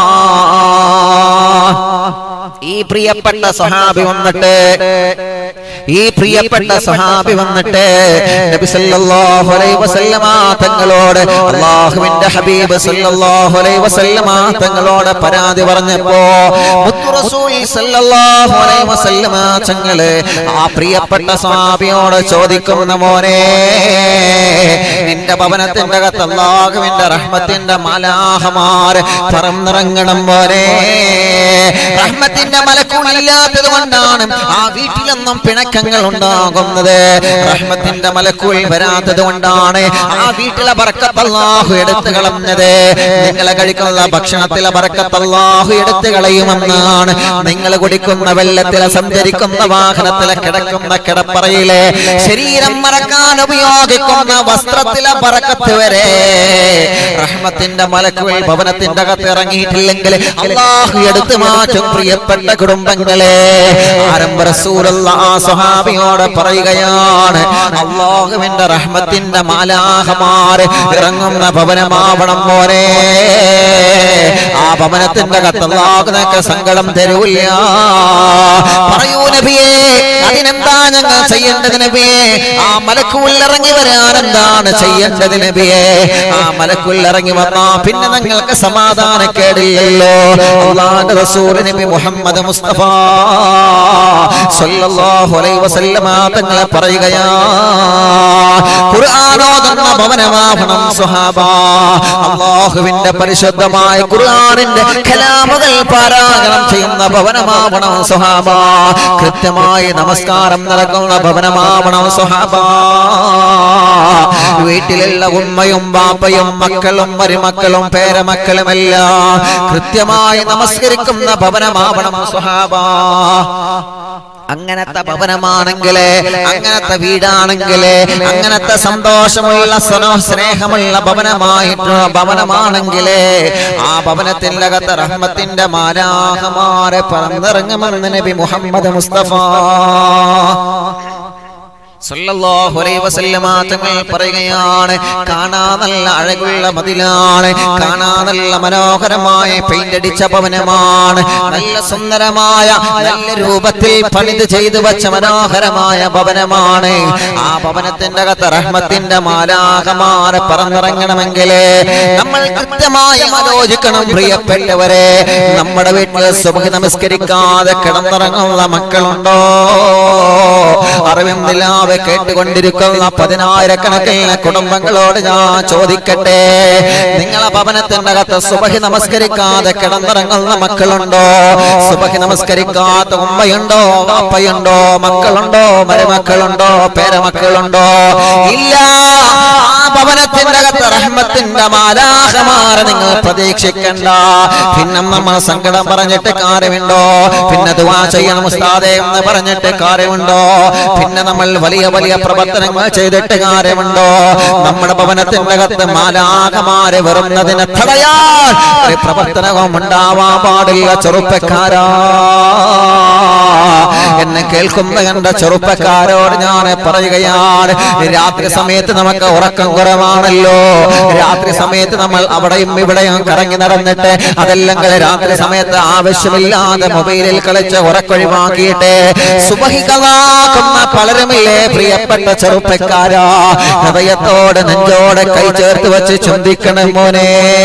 ഈ പ്രിയപ്പെട്ട സ്വഹാബി വന്നിട്ട് ഈ പ്രിയപ്പെട്ട സഹാബി വന്നിട്ട് നബി സല്ലല്ലാഹു അലൈഹി വസല്ലമ തങ്ങളോട് അല്ലാഹുവിന്റെ ഹബീബ് സല്ലല്ലാഹു അലൈഹി വസല്ലമ തങ്ങളോട് പരാതി പറഞ്ഞപ്പോ മുത്തു റസൂൽ സല്ലല്ലാഹു അലൈഹി വസല്ലമ തങ്ങള് ആ പ്രിയപ്പെട്ട സഹാബിയോട് ചോദിക്കുന്ന മോനെ നിന്റെ ഭവനത്തിന്റെ അകത്ത് അല്ലാഹുവിന്റെ റഹ്മത്തിന്റെ മലാഹമാര് പറന്നിറങ്ങണം മോനെ റഹ്മത്തിന്റെ മലക്കൂളില്ലാത്തത് കൊണ്ടാണ് ആ വീട്ടിലൊന്നും പിണക്കങ്ങൾ ഉണ്ടാകുന്നത് റഹ്മത്തിന്റെ മലക്കൂൾ വരാത്തത് കൊണ്ടാണ് ആ വീട്ടിലെ ബർക്കത്ത് അല്ലാഹു എടുത്തു കളഞ്ഞത് നിങ്ങളെ കഴിക്കുന്ന ഭക്ഷണത്തിലെ ബർക്കത്ത് അല്ലാഹു എടുത്തു കളയുമെന്നാണ് നിങ്ങൾ കുടിക്കുന്ന വെള്ളത്തിലെ സഞ്ചരിക്കുന്ന വാഹനത്തിലെ കിടക്കുന്ന കിടപ്പറയിലെ ശരീരം മറക്കാൻ ഉപയോഗിക്കുന്ന വസ്ത്രത്തിലെ ബറക്കത്ത് വരെ റഹ്മത്തിന്റെ മലക്കുകൾ ഭവനത്തിന്റെ അകത്ത് ഇറങ്ങിയിട്ടില്ലെങ്കിൽ അള്ളാഹു എടുത്തു മാറ്റും പ്രിയപ്പെട്ട കുടുംബങ്ങളെ ആരംഭ റസൂലുള്ള ആ സ്വഹാബിയോട് പറയുകയാണ് അള്ളാഹുവിന്റെ റഹ്മത്തിന്റെ മാലാഹമാര് ഇറങ്ങുന്ന ഭവനമാവണം പോലെ ആ ഭവനത്തിന്റെ അകത്ത് അള്ളാഹു നിനക്ക് സങ്കടം തരൂല്ല പറയൂ നബിയേ അതിനെന്താ ഞങ്ങൾ ചെയ്യേണ്ടത് നബിയേ ആ മലക്കുള്ളിൽ ഇറങ്ങി വരാൻ എന്താണ് ചെയ്യേണ്ടത് നബിയേ ആ മലക്കുള്ളിൽ ഇറങ്ങി വന്നാ പിന്നെ ഞങ്ങൾക്ക് സമാധാനക്കേടില്ലല്ലോ അള്ളാന്റെ റസൂൽ നബി മുഹമ്മദ് മുസ്തഫ സല്ലല്ലാഹു അലൈഹി വസല്ലമ തങ്ങളെ പറയുകയാ ഖുർആനോദന്ന ഭവനമാവണം സുഹാബ അള്ളാഹുവിന്റെ പരിശുദ്ധമായ ഖുർആനിന്റെ കലാമുകൾ പാരായണം ചെയ്യുന്ന ഭവനമാവണം സുഹാബ കൃത്യമായി നമസ്കാരം നടക്കുന്ന ഭവനമാവണം സുഹാബ വീട്ടിലുള്ള ഉമ്മയും ബാപ്പയും മക്കളും മരുമക്കളും പേരമക്കളുമെല്ലാം കൃത്യമായി നമസ്കരിക്കുന്ന ഭവനമാവണം സുഹാബ അങ്ങനത്തെ ഭവനമാണെങ്കില് അങ്ങനത്തെ വീടാണെങ്കില് അങ്ങനത്തെ സന്തോഷമുള്ള സ്നോ സ്നേഹമുള്ള ഭവനമായിട്ടുള്ള ഭവനമാണെങ്കില് ആ ഭവനത്തിന്റെ അകത്ത് റഹ്മത്തിന്റെ മാലാഹമാരെ പറന്നിറങ്ങുമെന്ന് നബി മുഹമ്മദ് മുസ്തഫ സല്ലല്ലാഹു അലൈഹി വസല്ലമ തങ്ങൾ പറയുകയാണ് കാണാ നല്ല അഴകുള്ള മതിലാണ് കാണാ നല്ല മനോഹരമായ പെയിന്റ് അടിച്ച ഭവനമാണ് നല്ല സുന്ദരമായ നല്ല രൂപത്തിൽ പണിത് ചെയ്തു വെച്ച മനോഹരമായ ഭവനമാണ് ആ ഭവനത്തിന്റെ അകത്ത് റഹ്മത്തിന്റെ മാലാഹമാരെ പറന്നിറങ്ങണമെങ്കിൽ നമ്മൾ കൃത്യമായി ആലോചിക്കണം പ്രിയപ്പെട്ടവരെ നമ്മുടെ വീട്ടിൽ സുബഹി നമസ്കരിക്കാതെ കിടന്നിറങ്ങുന്ന മക്കളുണ്ടോ അറിവിന്ദിലാവെ കേട്ടുകൊണ്ടിരിക്കുന്ന പതിനായിരക്കണക്കിന് കുടുംബങ്ങളോട് ഞാൻ ചോദിക്കട്ടെ നിങ്ങളെ ഭവനത്തിന്റെ അകത്ത് സുബഹി നമസ്കരിക്കാതെ കിടന്നിറങ്ങുന്ന മക്കളുണ്ടോ സുബഹി നമസ്കരിക്കാത്ത ഉമ്മയുണ്ടോ വാപ്പയുണ്ടോ മക്കളുണ്ടോ മരുമക്കളുണ്ടോ പേരമക്കളുണ്ടോ ഇല്ല ആ ഭവനത്തിന്റെ അകത്ത് റഹ്മത്തിന്റെ മാലാഹമാരെ നിങ്ങൾ പ്രതീക്ഷിക്കണ്ട പിന്നെ നമ്മൾ സങ്കടം പറഞ്ഞിട്ട് കാര്യമുണ്ടോ പിന്നെ ദുവാ ചെയ്യണം ഉസ്താദേ എന്ന് പറഞ്ഞിട്ട് കാര്യമുണ്ടോ പിന്നെ നമ്മൾ വലിയ വലിയ പ്രവർത്തനങ്ങൾ ചെയ്തിട്ട് കാര്യമുണ്ടോ നമ്മുടെ ഭവനത്തിന്റെ അകത്ത് മാലാകമാരെ വെറുന്നതിനെ തടയാൻ ഒരു പ്രവർത്തനവും ഉണ്ടാവാൻ പാടില്ല ചെറുപ്പക്കാരാ എന്നെ കേൾക്കുന്ന എന്റെ ചെറുപ്പക്കാരോട് ഞാൻ പറയുകയാണ് രാത്രി സമയത്ത് നമുക്ക് ഉറക്കം കുറവാണല്ലോ രാത്രി സമയത്ത് നമ്മൾ അവിടെയും ഇവിടെയും കറങ്ങി നടന്നിട്ട് അതല്ലെങ്കിൽ രാത്രി സമയത്ത് ആവശ്യമില്ലാതെ മൊബൈലിൽ കളിച്ച് ഉറക്കൊഴിവാക്കിയിട്ട് സുബഹികളാക്കുന്ന പലരുമില്ലേ പ്രിയപ്പെട്ട ചെറുപ്പക്കാരാ ഹൃദയത്തോട് നെഞ്ചോടെ കൈ ചേർത്ത് വെച്ച് ചിന്തിക്കണം മോനെ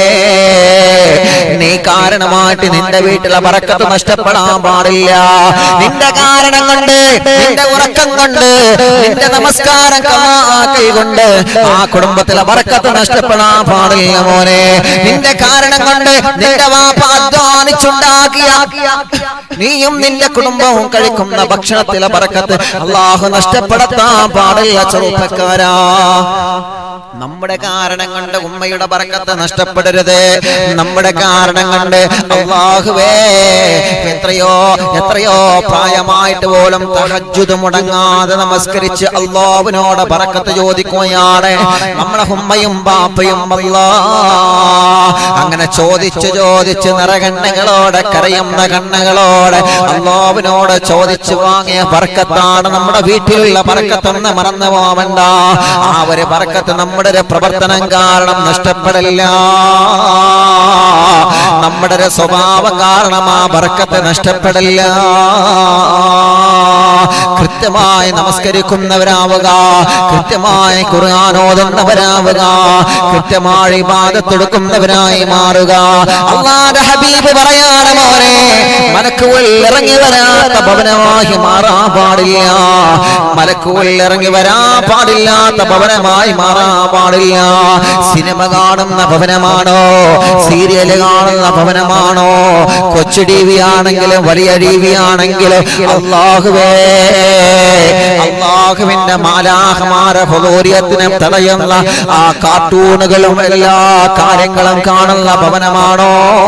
നീ കാരണമായിട്ട് നിന്റെ വീട്ടിലെ പറക്കത്ത് നഷ്ടപ്പെടാൻ പാടില്ല നിന്റെ കാരണം കൊണ്ട് നിന്റെ ഉറക്കം കൊണ്ട് നിന്റെ നമസ്കാരം കൈ കൊണ്ട് ആ കുടുംബത്തിലെ പറക്കത്ത് നഷ്ടപ്പെടാൻ പാടില്ല മോനെ നിന്റെ കാരണം കൊണ്ട് നിന്റെ വാപ്പ അധ്വാനിച്ചുണ്ടാക്കിയ നീയും നിന്റെ കുടുംബവും കഴിക്കുന്ന ഭക്ഷണത്തിലെ പറക്കത്ത് അള്ളാഹു നഷ്ടപ്പെടുത്താൻ പാടില്ല ചെറുപ്പക്കാരാ നമ്മുടെ കാരണം കൊണ്ട് ഉമ്മയുടെ പറക്കത്ത് നഷ്ടപ്പെടരുത് നമ്മുടെ കാരണം കൊണ്ട് അള്ളാഹുവേ എത്രയോ എത്രയോ പ്രായമായിട്ട് പോലും തഹജ്ജുദ് മുടങ്ങാതെ നമസ്കരിച്ച് അള്ളാഹുവിനോട് പറക്കത്ത് ചോദിക്കുകയാണ് നമ്മളെ ഉമ്മയും ബാപ്പയും അല്ലാ അങ്ങനെ ചോദിച്ച് ചോദിച്ച് നിറകണ്ണുകളോടെ കരയുന്ന കണ്ണുകളോടെ അള്ളാഹുവിനോട് ചോദിച്ചു വാങ്ങിയ പറക്കത്താണ് നമ്മുടെ വീട്ടിലുള്ള പറക്കത്തെന്ന് മറന്നു പോവണ്ട ആ ഒരു പറക്കത്ത് നമ്മുടെ ഒരു പ്രവർത്തനം കാരണം നഷ്ടപ്പെടില്ല നമ്മുടെ ഒരു സ്വഭാവം കാരണം ആ ബർക്കത്ത് നഷ്ടപ്പെടില്ല കൃത്യമായി നമസ്കരിക്കുന്നവരാവുക കൃത്യമായി ഖുർആാനോദുന്നവരാവുക കൃത്യമായി ഇബാദത്തെടുക്കുന്നവരായി മാറുക അള്ളാന്റെ ഹബീബ് പറയാണ് മോനെ മലക്കുകൾ ഇറങ്ങി വരാത്ത ഭവനമായി മാറാൻ പാടില്ല മലക്കുകൾ ഇറങ്ങി വരാൻ പാടില്ലാത്ത ഭവനമായി മാറാൻ പാടില്ല സിനിമ കാണുന്ന ഭവനമാണോ സീരിയല് കാണുന്ന ഭവനമാണോ കൊച്ചു ടി വി ആണെങ്കിലും വലിയ ടി വി ആണെങ്കിലും അള്ളാഹുവേ അള്ളാഹുവിന്റെ മാലാഹമാര ഹുദൂര്യത്തിനെ തടയുന്ന ആ കാർട്ടൂണുകളും എല്ലാ കാര്യങ്ങളും കാണുന്ന ഭവനമാണോ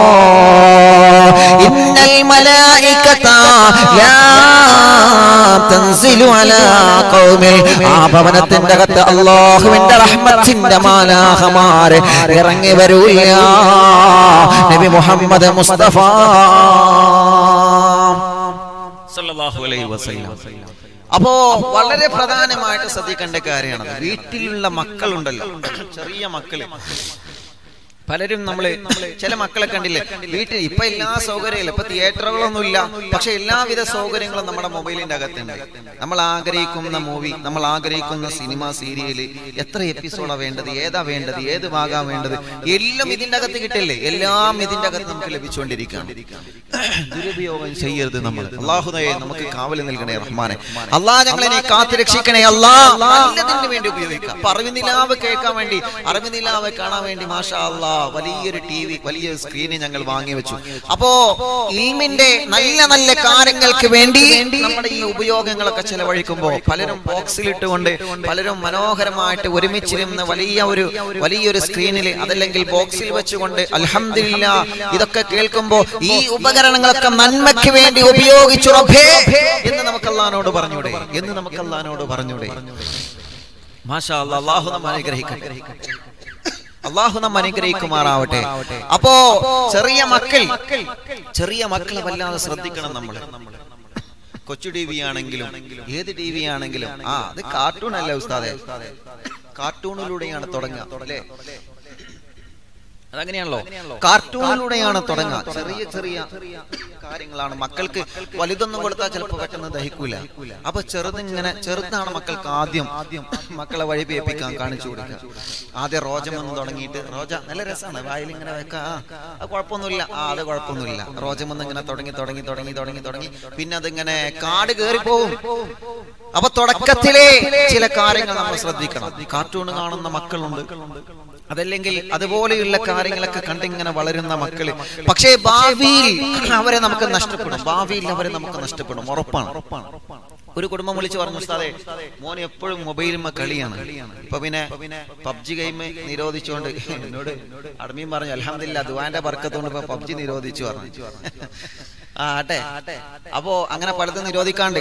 ഇന്നൽ മലായികത ലാ തൻസിലു അലാ ഖൗമിൽ ആ ഭവനത്തിന്റെ അകത്ത് അള്ളാഹുവിന്റെ റഹ്മത്തിന്റെ മാലാഹമാര് ഇറങ്ങി വരൂല്ല നബി മുഹമ്മദ് മുസ്തഫ സല്ലല്ലാഹു അലൈഹി വസല്ലം അപ്പോ വളരെ പ്രധാനമായിട്ട് ശ്രദ്ധിക്കേണ്ട കാര്യമാണ് വീട്ടിലുള്ള മക്കളുണ്ടല്ലോ ചെറിയ മക്കള് പലരും നമ്മള് ചില മക്കളെ കണ്ടില്ലേ വീട്ടിൽ ഇപ്പൊ എല്ലാ സൗകര്യങ്ങളും ഇപ്പൊ തിയേറ്ററുകളൊന്നും ഇല്ല പക്ഷെ എല്ലാവിധ സൗകര്യങ്ങളും നമ്മുടെ മൊബൈലിന്റെ അകത്തുണ്ട് നമ്മൾ ആഗ്രഹിക്കുന്ന മൂവി നമ്മൾ ആഗ്രഹിക്കുന്ന സിനിമ സീരിയല് എത്ര എപ്പിസോഡാ വേണ്ടത് ഏതാ വേണ്ടത് ഏത് ഭാഗാ വേണ്ടത് എല്ലാം ഇതിന്റെ അകത്ത് കിട്ടില്ലേ എല്ലാം ഇതിന്റെ അകത്ത് നമുക്ക് ലഭിച്ചുകൊണ്ടിരിക്കുകയാണ് ദുരുപയോഗം ചെയ്യരുത് നമ്മൾ അള്ളാഹുദയെ നമുക്ക് കാവൽ നൽകണേ റഹ്മാനെ അള്ളാഹ് ഞങ്ങളെ നീ കാത്തു രക്ഷിക്കണേ അല്ലാ നല്ലതിന് വേണ്ടി ഉപയോഗിക്കാം അപ്പൊ അറിവിനിലാവ് കേൾക്കാൻ വേണ്ടി അറിവിനിലാവ് കാണാൻ വേണ്ടി മാഷാ അല്ലാ വലിയൊരു ടി വി വലിയ സ്ക്രീന് ഞങ്ങൾ വാങ്ങി വെച്ചു അപ്പോ ഇൽമിന്റെ നല്ല നല്ല കാര്യങ്ങൾക്ക് വേണ്ടി നമ്മുടെ ഈ ഉപയോഗങ്ങളൊക്കെ ചെലവഴിക്കുമ്പോൾ പലരും ബോക്സിലിട്ടുകൊണ്ട് പലരും മനോഹരമായിട്ട് ഒരുമിച്ചിരുന്ന് വലിയ ഒരു വലിയൊരു സ്ക്രീനിൽ അതല്ലെങ്കിൽ ബോക്സിൽ വെച്ചുകൊണ്ട് അൽഹംദുലില്ലാ ഇതൊക്കെ കേൾക്കുമ്പോൾ ഈ ഉപകരണങ്ങളൊക്കെ നന്മയ്ക്ക് വേണ്ടി ഉപയോഗിച്ചു റബ്ബേ എന്ന് നമുക്ക് അള്ളഹാനോട് പറഞ്ഞൂടെ എന്ന് നമുക്ക് അള്ളഹാനോട് പറഞ്ഞൂടെ മാഷാ അല്ലാ, അള്ളാഹു നമ്മെ അനുഗ്രഹിക്കട്ടെ അള്ളാഹു നമ്മ അനുഗ്രഹിക്കുമാറാവട്ടെ അപ്പോ ചെറിയ മക്കൾ ചെറിയ മക്കളെ വല്ലാതെ ശ്രദ്ധിക്കണം നമ്മൾ കൊച്ചു ടി വി ആണെങ്കിലും ഏത് ടി വി ആണെങ്കിലും ആ അത് കാർട്ടൂൺ അല്ലേ ഉസ്താദെ കാർട്ടൂണിലൂടെയാണ് തുടങ്ങുക അല്ലേ അതങ്ങനെയാണല്ലോ കാർട്ടൂണിലൂടെയാണ് തുടങ്ങുക ചെറിയ ചെറിയ കാര്യങ്ങളാണ് മക്കൾക്ക് വലുതൊന്നും കൊടുത്താൽ ചിലപ്പോൾ പെട്ടെന്ന് ദഹിക്കൂല അപ്പൊ ചെറുതിങ്ങനെ ചെറുതാണ് മക്കൾക്ക് ആദ്യം മക്കളെ വഴിപേപ്പിക്കാൻ കാണിച്ചു കൊടുക്കുക ആദ്യം റോജമെന്ന് തുടങ്ങിയിട്ട് റോജ നല്ല രസമാണ് വായിൽ ഇങ്ങനെ വെക്കാം ആ, അത് കുഴപ്പമൊന്നുമില്ല ആ അത് കുഴപ്പമൊന്നുമില്ല റോജമെന്ന് ഇങ്ങനെ തുടങ്ങി തുടങ്ങി തുടങ്ങി തുടങ്ങി തുടങ്ങി പിന്നെ അതിങ്ങനെ കാട് കയറി പോകും അപ്പൊ തുടക്കത്തിലെ ചില കാര്യങ്ങൾ നമ്മൾ ശ്രദ്ധിക്കണം കാർട്ടൂൺ കാണുന്ന മക്കളുണ്ട് അതല്ലെങ്കിൽ അതുപോലെയുള്ള കാര്യങ്ങളൊക്കെ കണ്ടിങ്ങനെ വളരുന്ന മക്കള് പക്ഷേ ഭാവിയിൽ അവരെ നമുക്ക് നഷ്ടപ്പെടും ഭാവിയിൽ അവരെ നമുക്ക് നഷ്ടപ്പെടും ഉറപ്പാണ് ഒരു കുടുംബം വിളിച്ച് പറഞ്ഞു ഉസ്താദേ മോൻ എപ്പോഴും മൊബൈലുമ്മ കളിയാണ് ഇപ്പൊ പിന്നെ പബ്ജി ഗെയിം നിരോധിച്ചുകൊണ്ട് എന്നോട് അടമീൻ പറഞ്ഞു അലഹമില്ല ദുവാന്റെ ബർക്കത്തുകൊണ്ട് ഇപ്പൊ പബ്ജി നിരോധിച്ചു പറഞ്ഞു ആ ആട്ടെ അപ്പോ അങ്ങനെ പലതും നിരോധിക്കാണ്ട്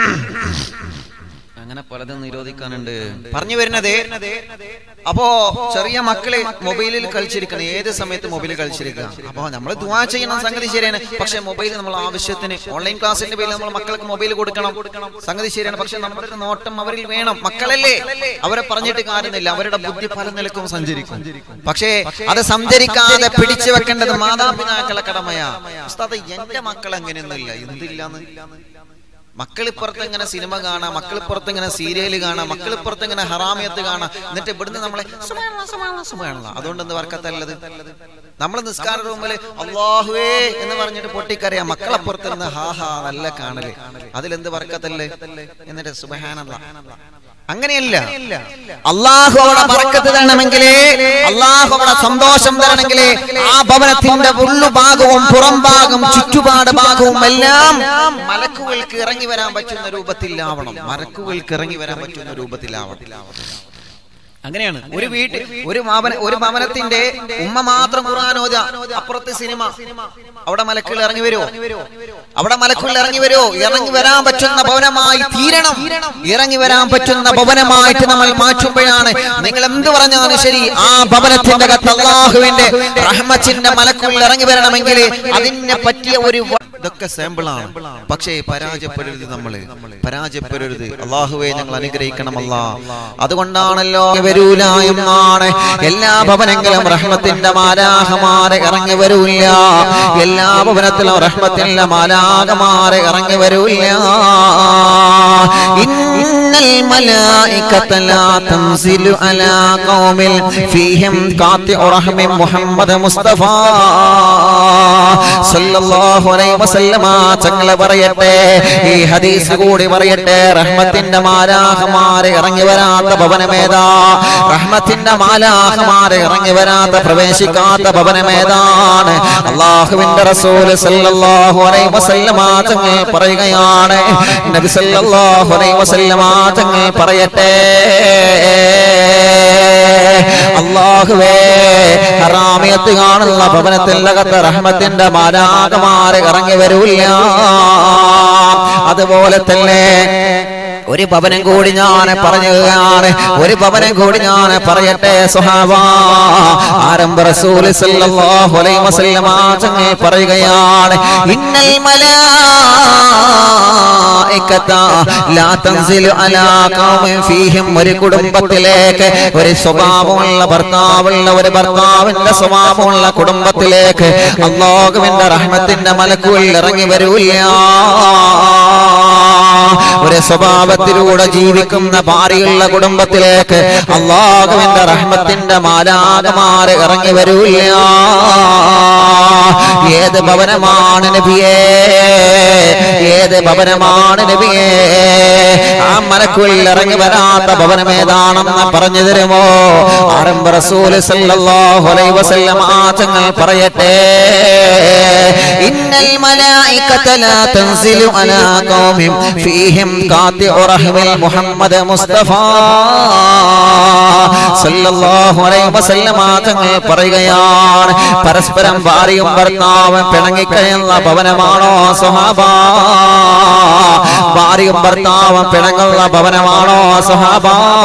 അങ്ങനെ പലതും നിരോധിക്കാനുണ്ട് പറഞ്ഞു വരുന്നത് അപ്പോ ചെറിയ മക്കളെ മൊബൈലിൽ കളിച്ചിരിക്കണം ഏത് സമയത്ത് മൊബൈലിൽ കളിച്ചിരിക്കുക അപ്പോ നമ്മൾ ദുവാ ചെയ്യണം സംഗതി ശരിയാണ് പക്ഷെ മൊബൈൽ നമ്മൾ ആവശ്യത്തിന് ഓൺലൈൻ ക്ലാസ്സിന്റെ പേരിൽ നമ്മൾ മക്കൾക്ക് മൊബൈൽ കൊടുക്കണം സംഗതി ശരിയാണ് പക്ഷെ നമ്മുടെ ഒരു നോട്ടം അവരിൽ വേണം മക്കളല്ലേ അവരെ പറഞ്ഞിട്ട് കാര്യമില്ല അവരുടെ ബുദ്ധി പല നിലക്കും സഞ്ചരിക്കും പക്ഷേ അത് സഞ്ചരിക്കാതെ പിടിച്ചു വെക്കേണ്ടത് മാതാപിതാക്കളെ കടമയാ ഉസ്താദ് എന്റെ മക്കൾ അങ്ങനെയൊന്നുമില്ല എന്തില്ലാന്ന് മക്കളിപ്പുറത്ത് ഇങ്ങനെ സിനിമ കാണാം മക്കളിപ്പുറത്ത് ഇങ്ങനെ സീരിയൽ കാണാം മക്കളിപ്പുറത്ത് ഇങ്ങനെ ഹറാമിയത്ത് കാണാം എന്നിട്ട് ഇവിടുന്ന് നമ്മളെ സുബ്ഹാനല്ലാ, സുബ്ഹാനല്ലാ, സുബ്ഹാനല്ലാ. അതുകൊണ്ട് എന്ത് വർക്കത്തല്ലത് നമ്മൾ നിസ്കാര റൂമില് അള്ളാഹുവേ എന്ന് പറഞ്ഞിട്ട് പൊട്ടിക്കറിയാം മക്കളപ്പുറത്ത് നിന്ന് ഹാ ഹാ നല്ല കാണല് അതിലെന്ത് വർക്കത്തല്ലേ എന്നിട്ട് സുബഹാനല്ല അങ്ങനെയല്ല അള്ളാഹു അവിടെ പറക്കത്ത് തരണമെങ്കിലേ അള്ളാഹു അവിടെ സന്തോഷം തരണമെങ്കിലേ ആ ഭവനത്തിന്റെ ഉള്ളുഭാഗവും പുറം ഭാഗം ചുറ്റുപാട് ഭാഗവും എല്ലാം മലക്കുകൾക്ക് ഇറങ്ങി വരാൻ പറ്റുന്ന രൂപത്തിലാവണം മലക്കുകൾക്ക് ഇറങ്ങി വരാൻ പറ്റുന്ന രൂപത്തിലാവണം അങ്ങനെയാണ് ഒരു വീട്ടിൽ ഒരു ഭവന ഒരു ഭവനത്തിന്റെ ഉമ്മ മാത്രം ഖുർആൻ ഓതുക അപ്പുറത്ത് സിനിമ അവിടെ മലക്കുകൾ ഇറങ്ങി വരുമോ അവിടെ മലക്കുകൾ ഇറങ്ങി വരുമോ ഇറങ്ങി വരാൻ പറ്റുന്ന ഭവനമായി തീരണം ഇറങ്ങി വരാൻ പറ്റുന്ന ഭവനമായിട്ട് നമ്മൾ മാറ്റുമ്പോഴാണ് നിങ്ങൾ എന്ത് പറഞ്ഞാലും ശരി ആ ഭവനത്തിന്റെ അകത്ത് അള്ളാഹുവിന്റെ റഹ്മത്തിന്റെ മലക്കുകൾ ഇറങ്ങി വരണമെങ്കിൽ അതിനെ പറ്റിയ ഒരു വ- ഇതൊക്കെ സാമ്പിളാണ് പക്ഷേ പരാജയപ്പെടരുത് നമ്മള് പരാജയപ്പെടരുത് അള്ളാഹുവെ ഞങ്ങൾ അനുഗ്രഹിക്കണം അല്ലാ അതുകൊണ്ടാണല്ലോ വരൂല എന്നാണ് എല്ലാ ഭവനങ്ങളും റഹ്മത്തിന്റെ മാലാഹമാരെ ഇറങ്ങി വരൂല്ല എല്ലാ ഭവനത്തിലും റഹ്മത്തിന്റെ മാലാഹമാരെ ഇറങ്ങി വരൂല്ല ഇന്നൽ മലായികത ലാ തൻസിലു അലാ ഖൗമിൽ ഫീഹിം ഖാത്തിഉ റഹ്മി മുഹമ്മദ് മുസ്തഫ സല്ലല്ലാഹു അലൈഹി വസല്ലമ തങ്ങൾ പറയട്ടെ ഈ ഹദീസ് കൂടി പറയട്ടെ റഹ്മത്തിന്റെ മാലാഹമാരെ ഇറങ്ങി വരാത്ത ഭവനമേതാ റഹ്മത്തിന്റെ മാലാഹമാരെ ഇറങ്ങി വരാത്ത പ്രവേശിക്കാത്ത ഭവനമേതാണ് അള്ളാഹുവിന്റെ റസൂൽ സല്ലല്ലാഹു അലൈഹി വസല്ലമ തങ്ങൾ പറയുകയാണ് നബി സല്ലല്ലാഹു അലൈഹി വസല്ലമ തങ്ങൾ പറയട്ടെ അള്ളാഹുവേ ഹറാമിയത്ത് കാണുന്ന ഭവനത്തിന്റെ അകത്ത് റഹ്മത്തിന്റെ മാലാകമാരെ ഇറങ്ങി വരൂല്ല അതുപോലെ തന്നെ ഒരു ഭവനം കൂടി ഞാൻ പറയുകയാണ് ഒരു ഭവനം കൂടി ഞാൻ പറയട്ടെ സുഹാബ ആരംഭ റസൂൽ സല്ലല്ലാഹു അലൈഹി വസല്ലം തങ്ങൾ പറയുകയാണ് ഇന്നൽ മലായികത ലാ തൻസിലു അലാ ഖൗമിൻ ഫീഹിം ഒരു കുടുംബത്തിലേക്ക് ഒരു സ്വഭാവമുള്ള ഭർത്താവുള്ള ഒരു ഭർത്താവിന്റെ സ്വഭാവമുള്ള കുടുംബത്തിലേക്ക് അള്ളാഹുവിന്റെ റഹ്മത്തിന്റെ മലക്കുകൾ ഇറങ്ങി വരൂല്ല ഒരു സ്വഭാവത്തിലൂടെ ജീവിക്കുന്ന ഭാര്യയുള്ള കുടുംബത്തിലേക്ക് അള്ളാഹുവിന്റെ റഹ്മത്തിന്റെ മാലാകമാര് ഇറങ്ങി വരൂല്ല ഏത് ഭവനമാണ് നബിയേ ഏത് ഭവനമാണ് നബിയേ ആ മലക്കുള്ളിൽ ഇറങ്ങി വരാത്ത ഭവനം ഏതാണെന്ന് പറഞ്ഞു തരുമോ ആരംഭ റസൂല് സല്ലല്ലാഹു അലൈഹി വസല്ലം ആചങ്ങൾ പറയട്ടെ ഇന്നൽ മലായികത ലാ തൻസിലു അലാ ഖൗമിൻ ഫീഹിം ഖാതിഉ റഹ്മിൽ മുഹമ്മദ് മുസ്തഫ സല്ലല്ലാഹു അലൈഹി വസല്ലം ആചങ്ങൾ പറയുകയാണ് പരസ്പരം ഭാര്യയും ഭർത്താവും പിണങ്ങിക്കഴിയുന്ന ഭവനമാണോ സ്വഹാബ ഭാര്യയും ഭർത്താവും പിണങ്ങുള്ള ഭവനമാണോ സ്വഹാബ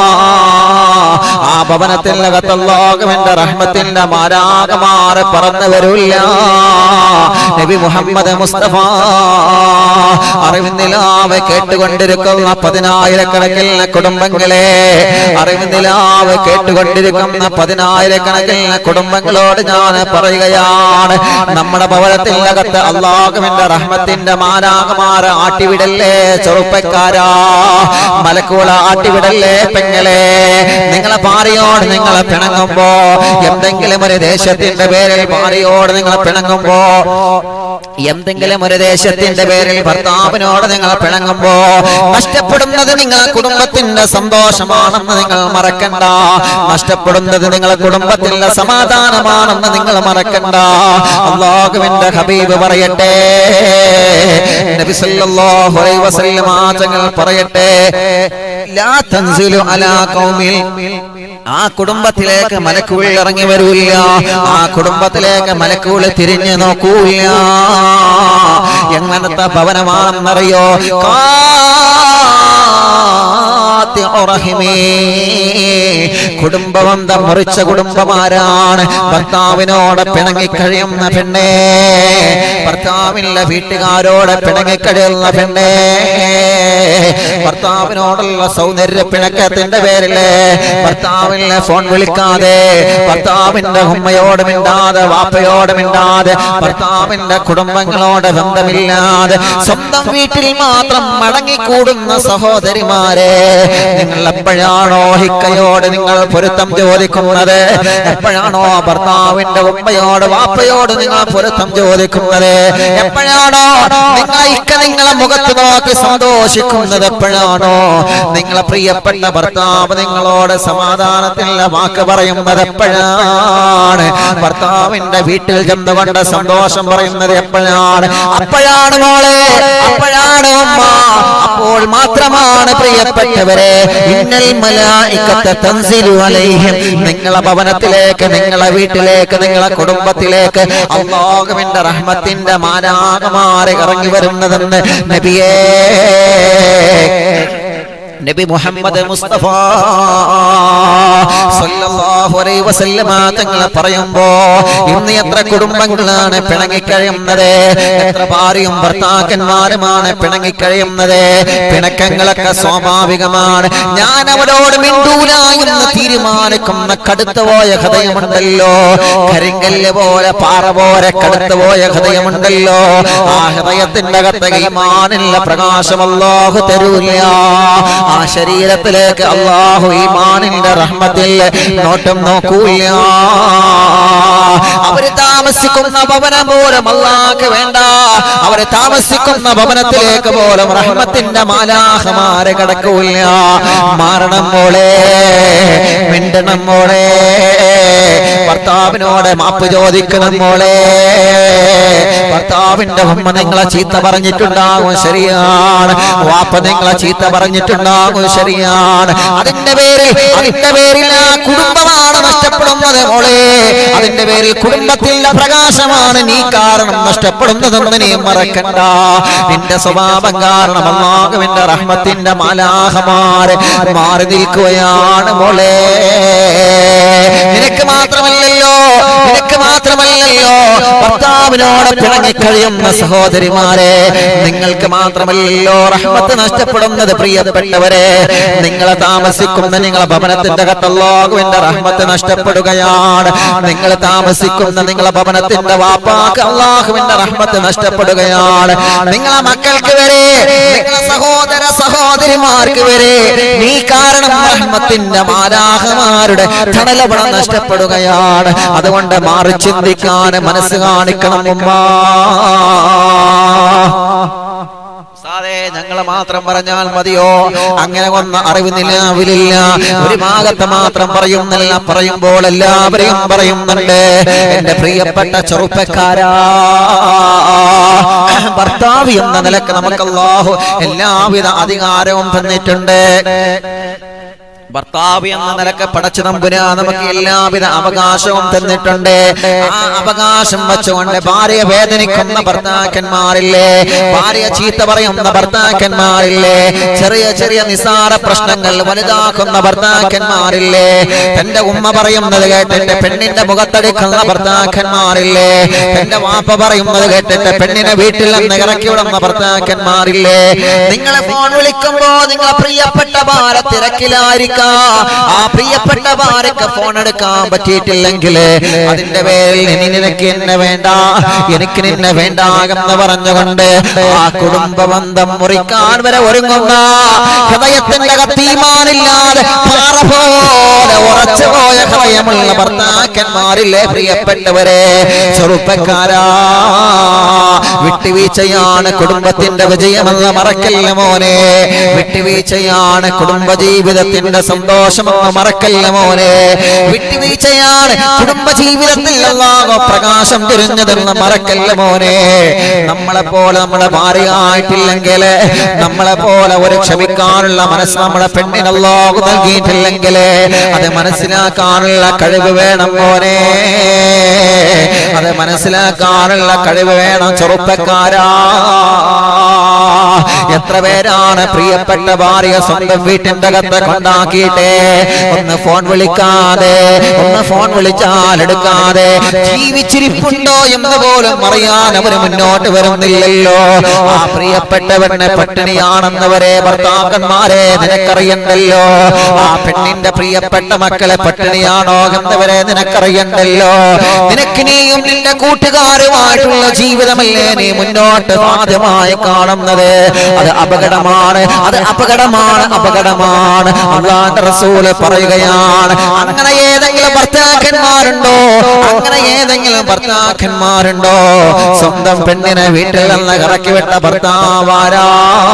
ആ ഭവനത്തിൽ അകത്തല്ലാകുമെന്റെ റഹ്മത്തിന്റെ മാരാകമാറ് പറന്നു വരില്ല നബി മുഹമ്മദ് മുസ്തഫ അറിവിന്ദിലാവ് കേട്ടുകൊണ്ടിരിക്കുന്ന പതിനായിരക്കണക്കിന് കുടുംബങ്ങളെ അറിവിന്ദിലാവ് കേട്ടുകൊണ്ടിരിക്കുന്ന പതിനായിരക്കണക്കിന് കുടുംബങ്ങളോട് ഞാൻ പറയുകയാണ് നമ്മുടെ ഭവനത്തിൽ അകത്ത് അള്ളാഹുവിന്റെ റഹ്മത്തിന്റെ മാനാകമാറ് ആട്ടിവിടല്ലേ ചെറുപ്പക്കാരാ മലക്കൂള ആട്ടിവിടല്ലേ പെങ്ങളെ നിങ്ങളെ ഭാര്യയോട് നിങ്ങൾ പിണങ്ങുമ്പോ എന്തെങ്കിലും ഒരു ദേശത്തിന്റെ പേരിൽ ഭാര്യയോട് നിങ്ങൾ പിണങ്ങുമ്പോ എന്തെങ്കിലും ഒരു ദേശത്തിന്റെ പേരിൽ ഭർത്താവിനോട് നിങ്ങൾ പിണങ്ങുമ്പോ നഷ്ടപ്പെടുന്നത് നിങ്ങൾ കുടുംബത്തിന്റെ സന്തോഷമാണെന്ന് നിങ്ങൾ മറക്കണ്ട നഷ്ടപ്പെടുന്നത് നിങ്ങളെ കുടുംബത്തിന്റെ സമാധാനമാണെന്ന് നിങ്ങൾ മറക്കണ്ട അള്ളാഹുവിന്റെ ഹബീബ് പറയട്ടെ നബി സല്ലല്ലാഹു അലൈഹി വസല്ലം ആചങ്ങൾ പറയട്ടെ ലാ തൻസിലു അലാ ഖൗമിൽ ആ കുടുംബത്തിലേക്ക് മലക്കുകൾ ഇറങ്ങി വരൂല്ല ആ കുടുംബത്തിലേക്ക് മലക്കുകൾ തിരിഞ്ഞു നോക്കൂല എങ്ങനത്തെ ഭവനമാണെന്നറിയോ കുടുംബബന്ധം മുറിച്ച കുടുംബമാരാണ് ഭർത്താവിനോട് പിണങ്ങിക്കഴിയുന്ന പെണ്ണേ ഭർത്താവിന്റെ വീട്ടുകാരോട് പിണങ്ങിക്കഴിയുന്ന പെണ്ണേ ഭർത്താവിനോടുള്ള സൗന്ദര്യ പിണക്കത്തിന്റെ പേരില് ഭർത്താവിനെ ഫോൺ വിളിക്കാതെ ഭർത്താവിന്റെ ഉമ്മയോട് മിണ്ടാതെ വാപ്പയോട് മിണ്ടാതെ ഭർത്താവിന്റെ കുടുംബങ്ങളോട് ബന്ധമില്ലാതെ സ്വന്തം വീട്ടിൽ മാത്രം മടങ്ങിക്കൂടുന്ന സഹോദരിമാരെ നിങ്ങൾ എപ്പോഴാണോ ഹിക്കയോട് നിങ്ങൾ പൊരുത്തം ചോദിക്കുന്നത് എപ്പോഴാണോ ഭർത്താവിന്റെ ഉമ്മയോട് വാപ്പയോട് നിങ്ങൾ പൊരുത്തം ചോദിക്കുന്നത് എപ്പോഴാണോ നിങ്ങൾ ഇക്ക നിങ്ങളെ മുഖത്ത് നോക്കി സന്തോഷിക്കുന്നത് എപ്പോഴാണോ നിങ്ങളെ പ്രിയപ്പെട്ട ഭർത്താവ് നിങ്ങളോട് സമാധാനത്തിലുള്ള വാക്ക് പറയുന്നത് എപ്പോഴാണ് ഭർത്താവിന്റെ വീട്ടിൽ ചെന്നുകൊണ്ട് സന്തോഷം പറയുന്നത് എപ്പോഴാണ് അപ്പോഴാണ് മോളെ അപ്പോഴാണ് ഉമ്മ അപ്പോൾ മാത്രമാണ് പ്രിയപ്പെട്ടവരെ ഇന്നൽ മലായികത്ത തൻസിലു അലൈഹിം നിങ്ങളെ ഭവനത്തിലേക്ക് നിങ്ങളെ വീട്ടിലേക്ക് നിങ്ങളെ കുടുംബത്തിലേക്ക് അള്ളാഹുവിന്റെ റഹ്മത്തിന്റെ മാനാകമാരെ ഇറങ്ങി വരുന്നതെന്ന് നബിയേ നബി മുഹമ്മദ് മുസ്തഫ സല്ലല്ലാഹു അലൈഹി വസല്ലമ തങ്ങൾ പറയുമ്പോ ഇന്ന് എത്ര കുടുംബങ്ങളാണ് പിണങ്ങിക്കഴിയുന്നത് എത്ര ഭാര്യയും ഭർത്താക്കന്മാരുമാണ് പിണങ്ങിക്കഴിയുന്നത് പിണക്കങ്ങളൊക്കെ സ്വാഭാവികമാണ് ഞാൻ അവരോട് മിണ്ടൂല എന്ന് തീരുമാനിക്കുന്ന കടുത്തുപോയ ഹൃദയമുണ്ടല്ലോ കരിങ്കല്ല് പോലെ പാറ പോലെ കടുത്തുപോയ ഹൃദയമുണ്ടല്ലോ ആ ഹൃദയത്തിന്റെ അകത്ത് ഈമാനില്ല പ്രകാശം അല്ലാഹു തരൂല്ല ആ ശരീരത്തിലേക്ക് അള്ളാഹു ഈമാനിന്റെ റഹ്മത്തിൽ നോട്ടം നോക്കൂല അവര് താമസിക്കുന്ന ഭവനം പോലും അള്ളാഹ് വേണ്ട അവര് താമസിക്കുന്ന ഭവനത്തിലേക്ക് പോലും റഹ്മത്തിന്റെ മാലാഹമാരെ കടക്കൂല മാറണം മോളെ മിണ്ടണം മോളെ ഭർത്താവിനോട് മാപ്പ് ചോദിക്കണം മോളെ ഭർത്താവിന്റെ ഉമ്മ നിങ്ങളെ ചീത്ത പറഞ്ഞിട്ടുണ്ടാകും ശരിയാണ് വാപ്പ നിങ്ങളെ ചീത്ത പറഞ്ഞിട്ടുണ്ടാകും ഉണ്ടാകും ശരിയാണ് അതിന്റെ പേരിൽ അതിന്റെ പേരിൽ ആ കുടുംബമാണ് നഷ്ടപ്പെടുന്നത് മോളെ അതിന്റെ പേരിൽ കുടുംബത്തിന്റെ പ്രകാശമാണ് നീ കാരണം നഷ്ടപ്പെടുന്നതെന്ന് നീ മറക്കണ്ട നിന്റെ സ്വഭാവം കാരണം അള്ളാഹുവിന്റെ റഹ്മത്തിന്റെ മാലാഹമാര് മാറി നിൽക്കുകയാണ് മോളെ നിനക്ക് മാത്രമല്ലല്ലോ നിനക്ക് മാത്രമല്ലല്ലോ ഭർത്താവിനോട് പിണങ്ങിക്കഴിയുന്ന സഹോദരിമാരെ നിങ്ങൾക്ക് മാത്രമല്ലല്ലോ റഹ്മത്ത് നഷ്ടപ്പെടുന്നത് പ്രിയപ്പെട്ടവരെ നിങ്ങൾ താമസിക്കുന്ന നിങ്ങളെ ഭവനത്തിന്റെ അകത്തല്ലാഹുവിന്റെ റഹ്മത്ത് നഷ്ടപ്പെടുകയാണ് നിങ്ങൾ താമസിക്കുന്ന നിങ്ങളെ ഭവനത്തിന്റെ വാപ്പാക്ക് അള്ളാഹുവിന്റെ റഹ്മത്ത് നഷ്ടപ്പെടുകയാണ് നിങ്ങളെ മക്കൾക്ക് വരെ നിങ്ങളെ സഹോദര സഹോദരിമാർക്ക് വരെ നീ കാരണം റഹ്മത്തിന്റെ മാരാഹമാരുടെ ധനലപണം നഷ്ടപ്പെടുകയാണ് അതുകൊണ്ട് മാറി ചിന്തിക്കാൻ മനസ്സ് കാണിക്കണം ഉമ്മ സാറേ ഞങ്ങൾ മാത്രം പറഞ്ഞാൽ മതിയോ അങ്ങനെ ഒന്ന് അറിവ് നിലാവിലില്ല ഒരു ഭാഗത്ത് മാത്രം പറയുന്നില്ല പറയുമ്പോൾ എല്ലാവരെയും പറയുന്നുണ്ട് എന്റെ പ്രിയപ്പെട്ട ചെറുപ്പക്കാരാ ഭർത്താവ് എന്ന നിലക്ക് നമുക്ക് അല്ലാഹു എല്ലാവിധ അധികാരവും തന്നിട്ടുണ്ട് ഭർത്താവ് എന്ന നിലക്ക് പടച്ചു നമ്പുരാ നമുക്ക് എല്ലാവിധ അവകാശവും തന്നിട്ടുണ്ട് ആ അവകാശം വെച്ചുകൊണ്ട് ഭാര്യയെ വേദനിക്കുന്ന ഭർത്താക്കന്മാരില്ലേ ഭാര്യ ചീത്ത പറയുന്ന ഭർത്താക്കന്മാരില്ലേ ചെറിയ ചെറിയ നിസാര പ്രശ്നങ്ങൾ വലുതാക്കുന്ന ഭർത്താക്കന്മാരില്ലേ തന്റെ ഉമ്മ പറയുന്നത് കേട്ടിട്ട് പെണ്ണിന്റെ മുഖത്തടിക്കുന്ന ഭർത്താക്കന്മാരില്ലേ തന്റെ വാപ്പ പറയുന്നത് കേട്ടിട്ട് പെണ്ണിനെ വീട്ടിൽ നിന്ന് ഇറക്കി വിടുന്ന ഭർത്താക്കന്മാരില്ലേ നിങ്ങളെ ഫോൺ വിളിക്കുമ്പോ നിങ്ങളെ പ്രിയപ്പെട്ട ഭാര തിരക്കിലായിരിക്കാം ആ പ്രിയപ്പെട്ട ഭാര്യക്ക് ഫോൺ എടുക്കാൻ പറ്റിയിട്ടില്ലെങ്കിൽ അതിന്റെ പേരിൽ ഇനി നിനക്ക് എന്നെ വേണ്ട എനിക്ക് നിന്നെ വേണ്ട എന്ന് പറഞ്ഞുകൊണ്ട് ആ കുടുംബ ബന്ധം മുറിക്കാൻ വരെ ഒരുങ്ങുന്ന ഹൃദയത്തിന്റെ കത്തീമാനില്ലാതെ പാറ പോലെ ഉറച്ചു പോയ ഹൃദയമുള്ള ഭർത്താക്കന്മാരില്ലേ പ്രിയപ്പെട്ടവരെ ചെറുപ്പക്കാരാ വിട്ടുവീഴ്ചയാണ് കുടുംബത്തിന്റെ വിജയമെന്ന് മറക്കല്ല മോനെ വിട്ടുവീഴ്ചയാണ് കുടുംബ ജീവിതത്തിന്റെ സന്തോഷമെന്ന് മറക്കല്ല മോനെ വിട്ടുവീഴ്ചയാണ് കുടുംബ ജീവിതത്തിൽ അല്ലാഹു പ്രകാശം തിരിഞ്ഞതെന്ന് മറക്കല്ല മോനെ നമ്മളെ പോലെ നമ്മുടെ ഭാര്യയായിട്ടില്ലെങ്കിൽ നമ്മളെ പോലെ ഒരു ക്ഷമിക്കാനുള്ള മനസ്സ് നമ്മുടെ പെണ്ണിനല്ലാഹു നൽകിയിട്ടില്ലെങ്കിൽ അത് മനസ്സിലാക്കാനുള്ള കഴിവ് വേണം മോനെ അത് മനസ്സിലാക്കാനുള്ള കഴിവ് വേണം ചെറുപ്പക്കാരാ എത്ര പേരാണ് പ്രിയപ്പെട്ട ഭാര്യ സ്വന്തം വീട്ടിന്റെ അകത്ത് കൊണ്ടാക്കിയിട്ടേ ഒന്ന് ഫോൺ വിളിക്കാതെ ഒന്ന് ഫോൺ വിളിച്ചാൽ എടുക്കാതെ ജീവിച്ചിരിപ്പുണ്ടോ എന്ന് പോലും അറിയാൻ അവര് മുന്നോട്ട് വരുന്നില്ലല്ലോ ആ പ്രിയപ്പെട്ടവരുടെ പട്ടിണിയാണെന്നവരെ ഭർത്താക്കന്മാരെ നിനക്കറിയണ്ടല്ലോ ആ പെണ്ണിന്റെ പ്രിയപ്പെട്ട മക്കളെ പട്ടിണിയാണോ എന്നവരെ നിനക്കറിയണ്ടല്ലോ നിനക്ക് നീയും നിന്റെ കൂട്ടുകാരുമായിട്ടുള്ള ജീവിതമല്ലേ നീ മുന്നോട്ട് സാധ്യമായി കാണുന്നത് അത് അപകടമാണ് അത് അപകടമാണ് അപകടമാണ് അള്ളാന്റെ റസൂല് പറയുകയാണ് അങ്ങനെ ഏതെങ്കിലും ഭർത്താക്കന്മാരുണ്ടോ അങ്ങനെ ഏതെങ്കിലും ഭർത്താക്കന്മാരുണ്ടോ സ്വന്തം പെണ്ണിനെ വീട്ടിൽ നിന്ന് ഇറക്കി വിട്ട ഭർത്താവാരാ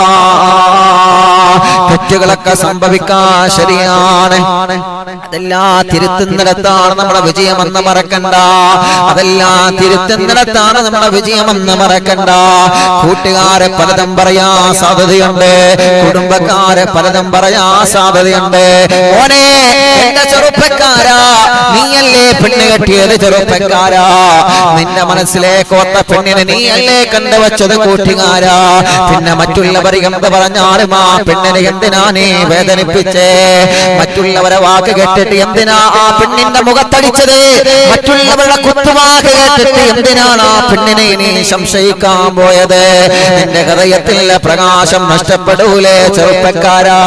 തെറ്റുകളൊക്കെ സംഭവിക്കാൻ ശരിയാണ് അതെല്ലാം തിരുത്തുന്നിടത്താണ് നമ്മുടെ വിജയമെന്ന് മറക്കണ്ട അതെല്ലാം തിരുത്തുന്നിടത്താണ് നമ്മുടെ വിജയമെന്ന് മറക്കണ്ട കൂട്ടുകാരെ പലതും പറയാ സാധ്യതയുണ്ട് കുടുംബക്കാരെ പലതും പറയാ സാധ്യതയുണ്ട് മോനെ എന്റെ ചെറുപ്പക്കാരാ നീയല്ലേ പെണ്ണ് കെട്ടിയത് ചെറുപ്പക്കാരാ നിന്റെ മനസ്സിലേക്ക് ഒത്ത പെണ്ണിനെ നീയല്ലേ കണ്ടുവച്ചത് കൂട്ടുകാരാ പിന്നെ മറ്റുള്ളവർ എന്ത് പറഞ്ഞാലും ആ പെണ്ണിനെ എന്തിനാ നീ വേദനിപ്പിച്ചേ മറ്റുള്ളവരെ വാക്ക് കേട്ടിട്ട് എന്തിനാ ആ പെണ്ണിന്റെ മുഖത്തടിച്ചത് മറ്റുള്ളവരുടെ കുത്തുവാക്ക് കേട്ടിട്ട് എന്തിനാണ് ആ പെണ്ണിനെ നീ സംശയിക്കാൻ പോയത് നിന്റെ ഹൃദയത്തിലെ പ്രകാശം നഷ്ടപ്പെടൂലേ ചെറുപ്പക്കാരാ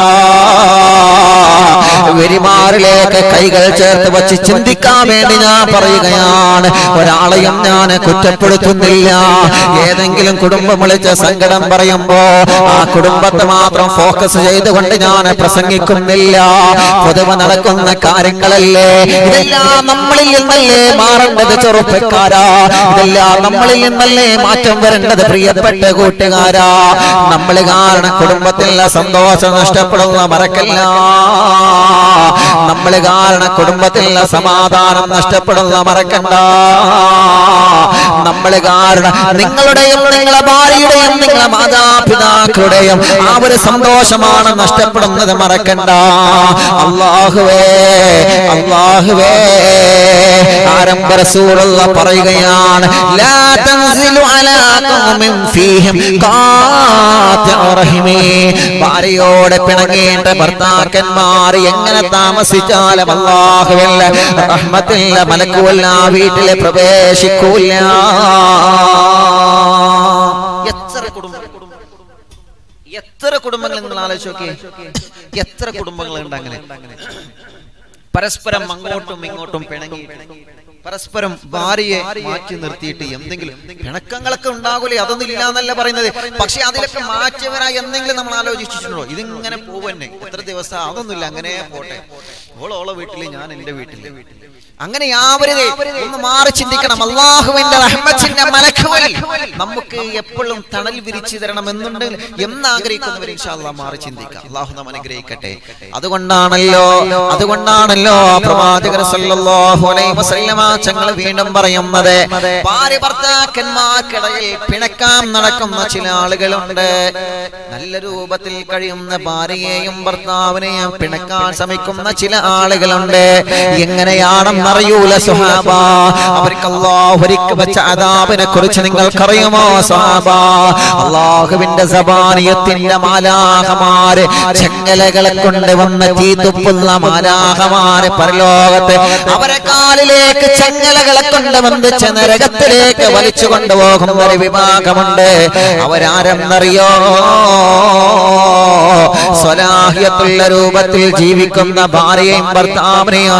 വെരിമാറിലേക്ക് കൈകൾ ചേർത്ത് വച്ച് ചിന്തിക്കാൻ വേണ്ടി ഞാൻ പറയുകയാണ് ഒരാളെയും ഞാൻ കുറ്റപ്പെടുത്തുന്നില്ല ഏതെങ്കിലും കുടുംബം വിളിച്ച് സങ്കടം പറയുമ്പോ ആ കുടുംബത്തെ മാത്രം ഫോക്കസ് ചെയ്തുകൊണ്ട് ഞാൻ പ്രസംഗിക്കുന്നില്ല പൊതുവെ നടക്കുന്ന കാര്യങ്ങളല്ലേ ഇതെല്ലാം നമ്മളിൽ നിന്നല്ലേ മാറേണ്ടത് ചെറുപ്പക്കാരാ ഇതെല്ലാം നമ്മളിൽ നിന്നല്ലേ മാറ്റം വരേണ്ടത് പ്രിയപ്പെട്ട കൂട്ടുകാരാ നമ്മൾ കാരണം കുടുംബത്തിലെ സന്തോഷം നഷ്ടപ്പെടുന്ന മറക്കല്ല നമ്മൾ കാരണം കുടുംബത്തിലുള്ള സമാധാനം നഷ്ടപ്പെടുന്ന മറക്കണ്ട നമ്മൾ കാരണം നിങ്ങളുടെയും നിങ്ങളെ ഭാര്യയുടെയും നിങ്ങളെ മാതാപിതാക്കളുടെയും ആ ഒരു സന്തോഷമാണ് നഷ്ടപ്പെടുന്നത് മറക്കണ്ട അള്ളാഹുവേ അള്ളാഹുവേ ആരംഭ റസൂലുള്ള പറയുകയാണ് ലാ തൻസിലു അലാ ഖൗമിൻ ഫീഹിം ഖാതിഉ റഹിമി ഭാര്യയോട് പിണങ്ങേണ്ട ഭർത്താക്കന്മാർ എങ്ങനെ താമസിച്ചാലും അള്ളാഹുവില്ല റഹ്മത്തില്ല മലക്കുവല്ല വീട്ടിൽ പ്രവേശിക്കൂല എത്ര കുടുംബം എത്ര കുടുംബങ്ങൾ നിങ്ങൾ ആലോചിച്ച് നോക്കിയേ എത്ര കുടുംബങ്ങളുണ്ട് അങ്ങനെ പരസ്പരം അങ്ങോട്ടും ഇങ്ങോട്ടും പിണങ്ങി പരസ്പരം ഭാര്യയെ മാറ്റി നിർത്തിയിട്ട് എന്തെങ്കിലും പിണക്കങ്ങളൊക്കെ ഉണ്ടാകൂലേ അതൊന്നും ഇല്ല എന്നല്ല പറയുന്നത് പക്ഷെ അതിലൊക്കെ മാറ്റിയവരായി എന്തെങ്കിലും നമ്മൾ ആലോചിച്ചിട്ടുണ്ടോ ഇതിങ്ങനെ പോവന്നെ എത്ര ദിവസം അതൊന്നുമില്ല അങ്ങനെ പോട്ടെ ഓളോളെ വീട്ടില് ഞാൻ എന്റെ വീട്ടില് അങ്ങനെ യാവരുതേ ഒന്ന് മാറി ചിന്തിക്കണം അള്ളാഹുവിന്റെ റഹ്മത്തിന്റെ മലക്കുവൽ നമുക്ക് എപ്പോഴും തണൽ വിരിച്ചു തരണം എന്നുണ്ട് എന്നാഗ്രഹിക്കുന്നവർ ഇൻഷാല്ലാ മാറി ചിന്തിക്കാം അള്ളാഹു നാം അനുഗ്രഹിക്കട്ടെ അതുകൊണ്ടാണല്ലോ അതുകൊണ്ടാണല്ലോ പ്രവാചകർ സല്ലല്ലാഹു അലൈഹി വസല്ലമ ചങ്ങൾ വീണ്ടും പറയുന്നത് ഭാര്യ ഭർത്താക്കന്മാർക്കിടയിൽ പിണക്കാൻ നടക്കുന്ന ചില ആളുകളുണ്ട് നല്ല രൂപത്തിൽ കഴിയുന്ന ഭാര്യയെയും ഭർത്താവിനെയും പിണക്കാൻ ശ്രമിക്കുന്ന ചില ആളുകളുണ്ട് എങ്ങനെയാണെന്നറിയൂല സുഹാബ അവർക്ക് അള്ളാഹു ഒരുക്കി വെച്ച അതാബിനെ കുറിച്ച് നിങ്ങൾക്കറിയുമോ സുഹാബ അള്ളാഹുവിന്റെ സബാനിയത്തിന്റെ മാലാഹമാര് ചെങ്ങലകളെ കൊണ്ട് വന്ന് തീത്തുപ്പുന്ന മാലാഹമാര് പരലോകത്ത് അവരെ കാലിലേക്ക് ചെങ്ങലകളെ കൊണ്ട് വന്നിച്ച് നരകത്തിലേക്ക് വലിച്ചു കൊണ്ടുപോകുന്ന ഒരു വിഭാഗമുണ്ട് അവരാരെന്നറിയോ സ്വലാഹിയത്തുള്ള രൂപത്തിൽ ജീവിക്കുന്ന ഭാര്യയും ഭർത്താവിനെയും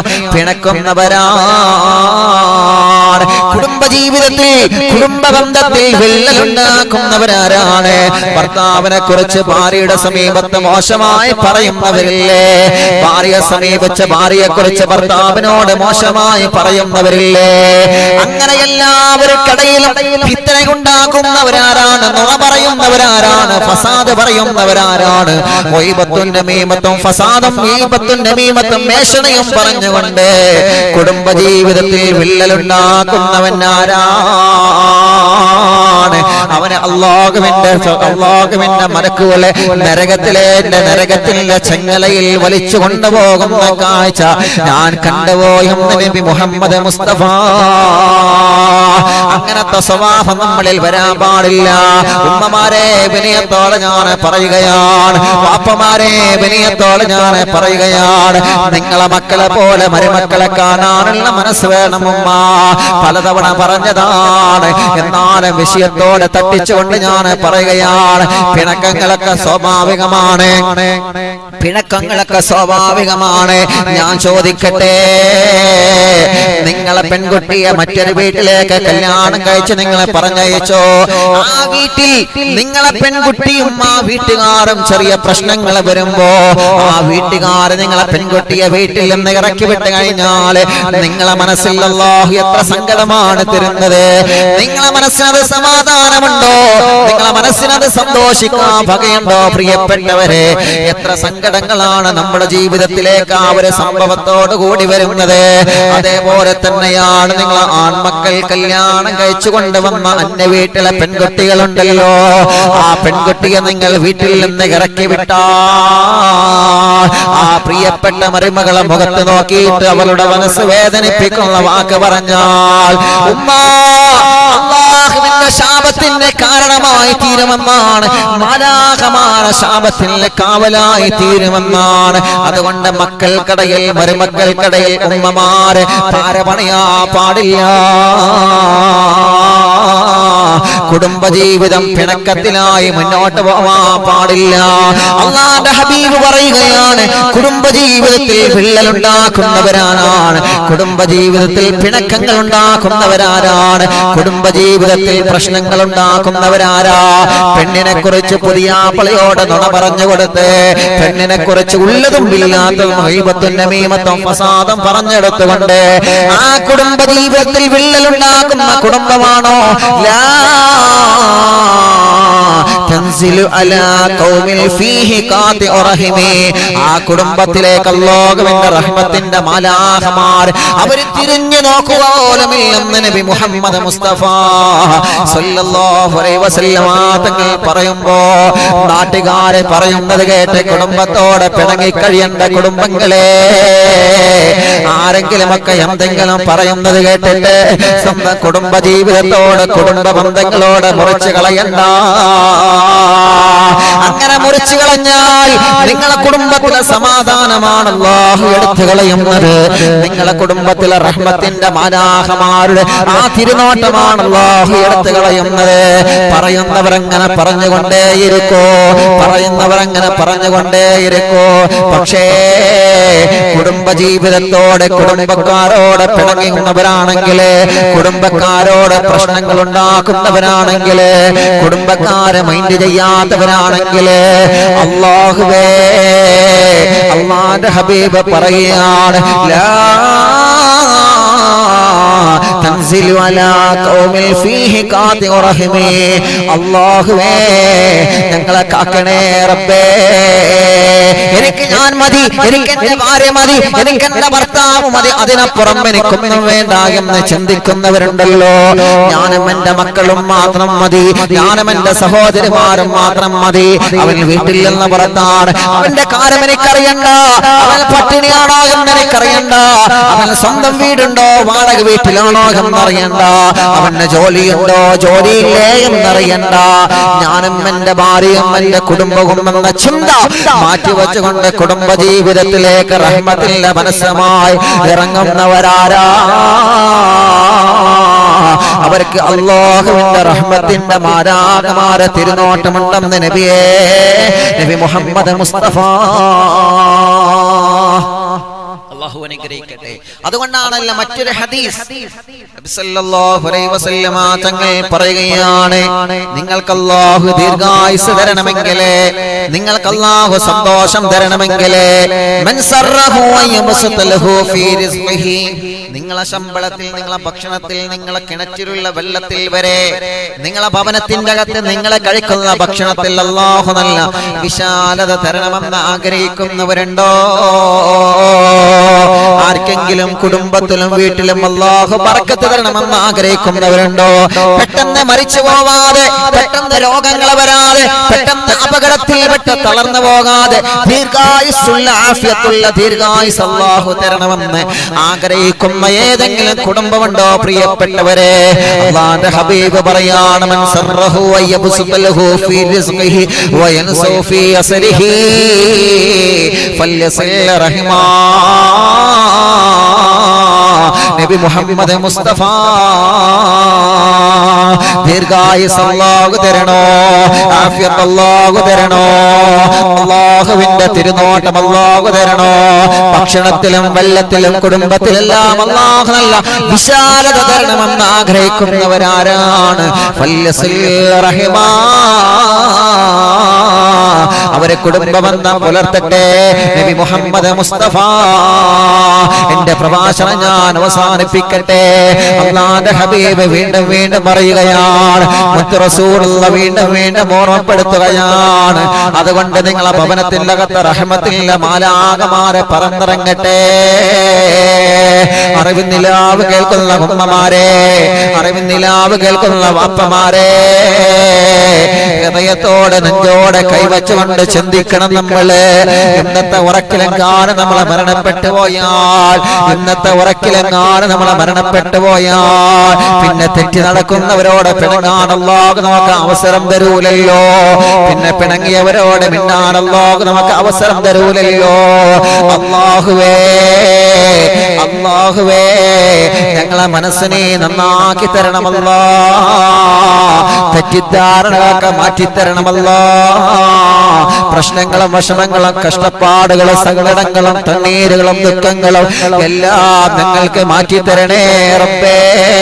പിണക്കുന്നവരാണ് കുടുംബജീവിതത്തിൽ കുടുംബ ബന്ധത്തിൽ വിള്ളലുണ്ടാക്കുന്നവരാരാണ് ഭർത്താവിനെ കുറിച്ച് ഭാര്യയുടെ സമീപത്ത് മോശമായി പറയുന്നവരില്ലേ ഭാര്യയെ സമീപിച്ച ഭാര്യയെ കുറിച്ച് ഭർത്താവിനോട് മോശമായി പറയുന്നവരില്ലേ അങ്ങനെ എല്ലാവർക്കിടയിലും ഭിത്തനയുണ്ടാക്കുന്നവരാരാണ് നുണ പറയുന്നവരാരാണ് ഫസാദ് പറയുന്നവരാരാണ് വൈബത്തും നമീമത്തും ഫസാദും ഈബത്തും നമീമത്തും മേഷണയും പറഞ്ഞുകൊണ്ട് കുടുംബജീവിതത്തിൽ വിള്ളലുണ്ടാക്കുന്നവൻ ആരാണ് അവന് അള്ളാഹുവിന്റെ അള്ളാഹുവിന്റെ മലക്കുകളെ നരകത്തിലെ നരകത്തിലെ ചെങ്ങലയിൽ വലിച്ചു കൊണ്ടുപോകുന്ന കാഴ്ച ഞാൻ കണ്ടുപോയെന്ന് നബി മുഹമ്മദ് മുസ്തഫ അങ്ങനത്തെ സ്വഭാവം നമ്മളിൽ വരാൻ പാടില്ല ഉമ്മമാരെ വിനയത്തോടെ ഞാൻ പറയുകയാണ് പാപ്പമാരെ വിനയത്തോടെ ഞാൻ പറയുകയാണ് നിങ്ങളെ മക്കളെ പോലെ മരുമക്കളെ കാണാനുള്ള മനസ്സ് വേണം ഉമ്മ പലതവണ പറഞ്ഞതാണ് എന്നാലും വിഷയത്തോടെ തട്ടിച്ചുകൊണ്ട് ഞാൻ പറയുകയാണ് പിണക്കങ്ങളൊക്കെ സ്വാഭാവികമാണ് പിണക്കങ്ങളൊക്കെ സ്വാഭാവികമാണ് ഞാൻ ചോദിക്കട്ടെ നിങ്ങളെ പെൺകുട്ടിയെ മറ്റൊരു വീട്ടിലേക്ക് കല്യാണം കഴിച്ച് നിങ്ങളെ പറഞ്ഞയച്ചോ ആ വീട്ടിൽ നിങ്ങളെ പെൺകുട്ടിയും ആ വീട്ടുകാരും ചെറിയ പ്രശ്നങ്ങൾ വരുമ്പോ ആ വീട്ടുകാര് നിങ്ങളെ പെൺകുട്ടിയെ വീട്ടിൽ നിന്ന് ഇറക്കി വിട്ട് കഴിഞ്ഞാൽ നിങ്ങളെ മനസ്സിൽ അല്ലാഹു എത്ര സങ്കടമാണ് തരുന്നത് നിങ്ങളെ മനസ്സിനത് സമാധാനമുണ്ടോ നിങ്ങളെ മനസ്സിനത് സന്തോഷിക്കാൻ വകയുണ്ടോ പ്രിയപ്പെട്ടവരെ എത്ര സങ്കടങ്ങളാണ് നമ്മുടെ ജീവിതത്തിലേക്ക് ആ ഒരു സംഭവത്തോട് കൂടി വരുന്നത് അതേപോലെ തന്നെയാണ് നിങ്ങൾ ആൺമക്കൾ കല്യാണം കഴിച്ചു കൊണ്ടുവന്ന അന്യ വീട്ടിലെ പെൺകുട്ടികളുണ്ടല്ലോ ആ പെൺകുട്ടിയെ നിങ്ങൾ വീട്ടിൽ നിന്ന് ഇറക്കി വിട്ടാ ആ പ്രിയപ്പെട്ട മരുമകളെ മുഖത്ത് നോക്കിയിട്ട് അവളുടെ മനസ്സ് വേദനിപ്പിക്കുന്ന വാക്ക് പറഞ്ഞാൽ ഉമ്മ അള്ളാഹുവിന്റെ ശാപത്തിന്റെ കാരണമായി തീരുമെന്നാണ് മാലാഹമാന ശാപത്തിന്റെ കാവലായി തീരുമെന്നാണ് അതുകൊണ്ട് മക്കൾക്കിടയിൽ മരുമക്കൾക്കിടയിൽ ഉമ്മമാര് പാരപണിയാ പാടില്ല കുടുംബജീവിതം പിണക്കത്തിലായി മുന്നോട്ട് പോവാൻ പാടില്ല അള്ളാന്റെ ഹബീബ് പറയുകയാണ് കുടുംബജീവിതത്തിൽ വിള്ളലുണ്ടാക്കുന്നവരാരാണ് കുടുംബജീവിതത്തിൽ പിണക്കങ്ങൾ ഉണ്ടാക്കുന്നവരാരാണ് കുടുംബജീവിതത്തിൽ പ്രശ്നങ്ങൾ ഉണ്ടാക്കുന്നവരാരാ പെണ്ണിനെ കുറിച്ച് പുതിയ പളിയോട് നുണ പറഞ്ഞു കൊടുത്ത് പെണ്ണിനെ കുറിച്ച് ഉള്ളതും ഇല്ലാത്തതും ഹൈബത്തും നമീമത്തും ഫസാദും പറഞ്ഞെടുത്തുകൊണ്ട് ആ കുടുംബജീവിതത്തിൽ വിള്ളലുണ്ടാക്കുന്ന കുടുംബമാണോ ലാ തൻസിലു അലാ ഖൗമിൽ ഫീഹി ഖാതിഉ റഹിമി ആ കുടുംബത്തിലേക്ക് അല്ലാഹുവിന്റെ റഹ്മത്തിന്റെ മാലാഹമാർ അവർ തിരിഞ്ഞു നോക്കുക പോലുമില്ലെന്ന് നബി മുഹമ്മദ് മുസ്തഫ സല്ലല്ലാഹു അലൈഹി വസല്ലമ തങ്ങൾ പറയുമ്പോ നാട്ടുകാരെ പറയുന്നത് കേട്ട് കുടുംബത്തോടെ പിണങ്ങി കഴിയേണ്ട കുടുംബങ്ങളെ ആരെങ്കിലുമൊക്കെ എന്തെങ്കിലും പറയുന്നത് കേട്ടിട്ട് സ്വന്തം കുടുംബ ജീവിതത്തോട് കുടുംബ ബന്ധങ്ങളോട് മുറിച്ചു കളയണ്ട അങ്ങനെ മുറിച്ചു കളഞ്ഞാൽ നിങ്ങളെ കുടുംബത്തിലെ സമാധാനമാണ് അല്ലാഹു എടുത്തു കളയുന്നത് നിങ്ങളെ കുടുംബത്തിലെ റഹ്മത്തിന്റെ മാനാഹമാരുടെ ആ തിരുനോട്ടമാണ് അല്ലാഹു എടുത്തു കളയുന്നത് പറയുന്നവരങ്ങനെ പറഞ്ഞുകൊണ്ടേയിരിക്കോ പറയുന്നവരങ്ങനെ പറഞ്ഞുകൊണ്ടേയിരിക്കോ പക്ഷേ കുടുംബ ജീവിതത്തോടെ കുടുംബക്കാരോട് പിണങ്ങുന്നവരാണെങ്കിൽ കുടുംബക്കാരോട് പ്രശ്നങ്ങൾ ഉണ്ടാക്കുന്നവരാണെങ്കിൽ കുടുംബക്കാരെ മൈൻഡ് ചെയ്യാത്തവരാണെങ്കിൽ അള്ളാഹുവേ അള്ളാന്റെ ഹബീബ് പറയുകയാണ് ലാ തൻസിലു അലാ ഖൗമിൽ ഫീഹി ഖാതിഉ റഹിമി അല്ലാഹുവേ ഞങ്ങളെ കാക്കണേ റബ്ബേ എനിക്ക് ഞാൻ മതി എനിക്ക് എന്റെ ഭാര്യ മതി എനിക്ക് എന്റെ ഭർത്താവ് മതി അതിനപ്പുറം എനിക്കൊന്നും വേണ്ട എന്ന് ചിന്തിക്കുന്നവരുണ്ടല്ലോ ഞാനും എന്റെ മക്കളും മാത്രം മതി ഞാനും എന്റെ സഹോദരിമാരും മാത്രം മതി അവൻ വീട്ടിൽ നിന്ന് പുറത്താണ് അവന്റെ കാര്യം എനിക്കറിയണ്ട അവൻ പട്ടിണിയാണോ എന്ന് എനിക്കറിയണ്ട അവൻ സ്വന്തം വീടുണ്ടോ വാടക വീട്ടിലാണോ എന്നറിയണ്ട അവന്റെ ജോലിയുണ്ടോ ജോലിയില്ലേ എന്നറിയണ്ട ഞാനും എന്റെ ഭാര്യയും എന്റെ കുടുംബവും എന്ന ചിന്ത മാറ്റിവെച്ചുകൊണ്ട് കുടുംബ ജീവിതത്തിലേക്ക് റഹ്മത്തിന്റെ മനസ്സുമായി ഇറങ്ങുന്നവരാരാ അവർക്ക് അള്ളാഹുവിന്റെ റഹ്മത്തിന്റെ മാരാകമാര തിരുനോട്ടമുണ്ടെന്ന് നബിയേ നബി മുഹമ്മദ് മുസ്തഫ അള്ളാഹു അനുഗ്രഹിക്കട്ടെ അതുകൊണ്ടാണല്ലോ മറ്റൊരു ഹദീസ് നബി സല്ലല്ലാഹു അലൈഹി വസല്ലമ തങ്ങൾ പറയുകയാണ് നിങ്ങൾക്ക് അല്ലാഹു ദീർഘായുസ് തരണമെങ്കിൽ നിങ്ങൾക്ക് അല്ലാഹു സന്തോഷം തരണമെങ്കിൽ മൻ സറഹു അയ്യബ്സത ലഹു ഫീ റിസ്ഖിഹി നിങ്ങളെ ശമ്പളത്തിൽ നിങ്ങളെ ഭക്ഷണത്തിൽ നിങ്ങളെ കിണറ്റിലുള്ള വെള്ളത്തിൽ വരെ നിങ്ങളെ ഭവനത്തിന്റെ അകത്ത് നിങ്ങളെ കഴിക്കുന്ന ഭക്ഷണത്തിൽ അല്ലാഹു നല്ല വിശാലത തരണമെന്ന് ആഗ്രഹിക്കുന്നവരുണ്ടോ ആർക്കെങ്കിലും കുടുംബത്തിലും വീട്ടിലും അള്ളാഹു പറക്കത്ത് തരണമെന്ന് ആഗ്രഹിക്കുന്നവരുണ്ടോ പെട്ടെന്ന് മരിച്ചു പോവാതെ പെട്ടെന്ന് രോഗങ്ങൾ വരാതെ പെട്ടെന്ന് അപകടത്തിൽപ്പെട്ട് തളർന്നു പോകാതെ ദീർഘായുസ്സുള്ള ആഫിയത്തുള്ള ദീർഘായുസ് അള്ളാഹു തരണമെന്ന് ആഗ്രഹിക്കുന്ന ഏതെങ്കിലും കുടുംബമുണ്ടോ പ്രിയപ്പെട്ടവരെ അള്ളാന്റെ ഹബീബ് പറയാണ് മൻ സർറഹു വയബ്സുലഹു ഫീ റിസ്ഖിഹി വയൻസു ഫീ അസ്രിഹി ഫല്യസിൽ റഹിമാ നബി മുഹമ്മദ് മുസ്തഫ ദീർഘായുസ് അല്ലാഹു തരണോ ആഫിയത്ത് അല്ലാഹു തരണോ അല്ലാഹുവിന്റെ തിരുനോട്ടം അല്ലാഹു തരണോ ഭക്ഷണത്തിലും വെള്ളത്തിലും കുടുംബത്തിലെല്ലാം അല്ലാഹു നല്ല വിശാലത തരണമെന്ന് ആഗ്രഹിക്കുന്നവരാരാണ് ഫല്യസിൽ റഹിമാ അവരെ കുടുംബബന്ധം പുലർത്തട്ടെ നബി മുഹമ്മദ് മുസ്തഫ എന്റെ പ്രഭാഷണം ഞാൻ അവസാനിപ്പിക്കട്ടെ അള്ളാന്റെ ഹബീബ് വീണ്ടും വീണ്ടും പറയുകയാണ് മുത്ത് റസൂലുള്ള വീണ്ടും വീണ്ടും ഓർമ്മപ്പെടുത്തുകയാണ് അതുകൊണ്ട് നിങ്ങളെ ഭവനത്തിന്റെ അകത്ത് റഹ്മത്തിന്റെ മാലാകമാരെ പറന്നിറങ്ങട്ടെ അറിവിന്നിലാവ് കേൾക്കുന്ന ഉമ്മമാരെ അറിവിന്നിലാവ് കേൾക്കുന്ന വാപ്പമാരെ ഹൃദയത്തോടെ നെഞ്ചോടെ കൈവച്ചുകൊണ്ട് ചിന്തിക്കണം നമ്മള് ഇന്നത്തെ ഉറക്കിലെങ്ങാനും നമ്മളെ മരണപ്പെട്ടു പോയാൽ ഇന്നത്തെ ഉറക്കിലെങ്ങാനും നമ്മളെ മരണപ്പെട്ടു പോയാൽ പിന്നെ തെറ്റി നടക്കുന്നവരോട് പിണങ്ങാനല്ലോ നമുക്ക് അവസരം തരൂലല്ലോ പിന്നെ പിണങ്ങിയവരോട് മിണ്ടാനല്ലോ നമുക്ക് അവസരം തരൂലല്ലോ അള്ളാഹുവേ അള്ളാഹുവേ ഞങ്ങളെ മനസ്സിനെ നന്നാക്കി തരണമല്ലോ തെറ്റിദ്ധാരണകളൊക്കെ മാറ്റിത്തരണമല്ലോ പ്രശ്നങ്ങളും വിഷമങ്ങളും കഷ്ടപ്പാടുകളും സങ്കടങ്ങളും തണ്ണീരുകളും ദുഃഖങ്ങളും എല്ലാം ഞങ്ങൾക്ക് മാറ്റിത്തരണേ റബ്ബേ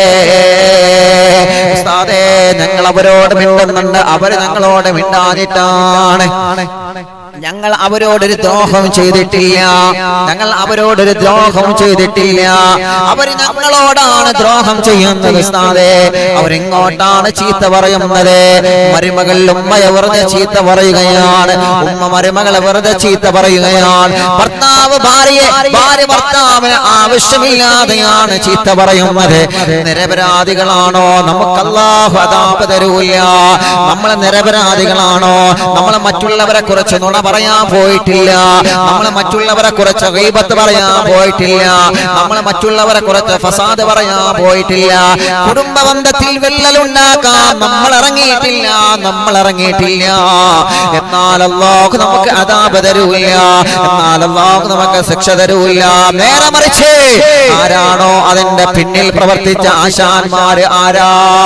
ഉസ്താദേ ഞങ്ങൾ അവരോട് മിണ്ടുന്നുണ്ട് അവര് ഞങ്ങളോട് മിണ്ടാനിട്ടാണ് ഞങ്ങൾ അവരോടൊരു ദ്രോഹം ചെയ്തിട്ടില്ല ഞങ്ങൾ അവരോടൊരു ദ്രോഹം ചെയ്തിട്ടില്ല അവർ ഞങ്ങളോടാണ് ദ്രോഹം ചെയ്യുന്നത് ഉസ്താദേ അവരിങ്ങോട്ടാണ് ചീത്ത പറയുന്നത് മരുമകൾ ഉമ്മയെ വെറുതെ ചീത്ത പറയുകയാണ് ഉമ്മ മരുമകളെ വെറുതെ ചീത്ത പറയുകയാണ് ഭർത്താവ് ഭാര്യയെ ഭാര്യ ഭർത്താവിന് ആവശ്യമില്ലാതെയാണ് ചീത്ത പറയുന്നത് നിരപരാധികളാണോ നമുക്ക് അല്ലാഹു അതാപ് തരൂല്ല നമ്മൾ നിരപരാധികളാണോ നമ്മൾ മറ്റുള്ളവരെ കുറിച്ച് നുണ പറയാൻ പോയിട്ടില്ല നമ്മൾ മറ്റുള്ളവരെ കുറിച്ച് ഗൈബത്ത് പറയാൻ പോയിട്ടില്ല നമ്മൾ മറ്റുള്ളവരെ കുറിച്ച് ഫസാദ് പറയാൻ പോയിട്ടില്ല കുടുംബ ബന്ധത്തിൽ വിള്ളലുണ്ടാക്കാൻ നമ്മൾ ഇറങ്ങിയിട്ടില്ല നമ്മൾ ഇറങ്ങിയിട്ടില്ല എന്നാൽ അല്ലാഹു നമുക്ക് അതാപ് തരൂല്ല എന്നാൽ അല്ലാഹു നമുക്ക് ശിക്ഷ തരൂല്ല നേരെ മറിച്ച് ആരാണോ അതിന്റെ പിന്നിൽ പ്രവർത്തിച്ച ആശാന്മാര് ആരാ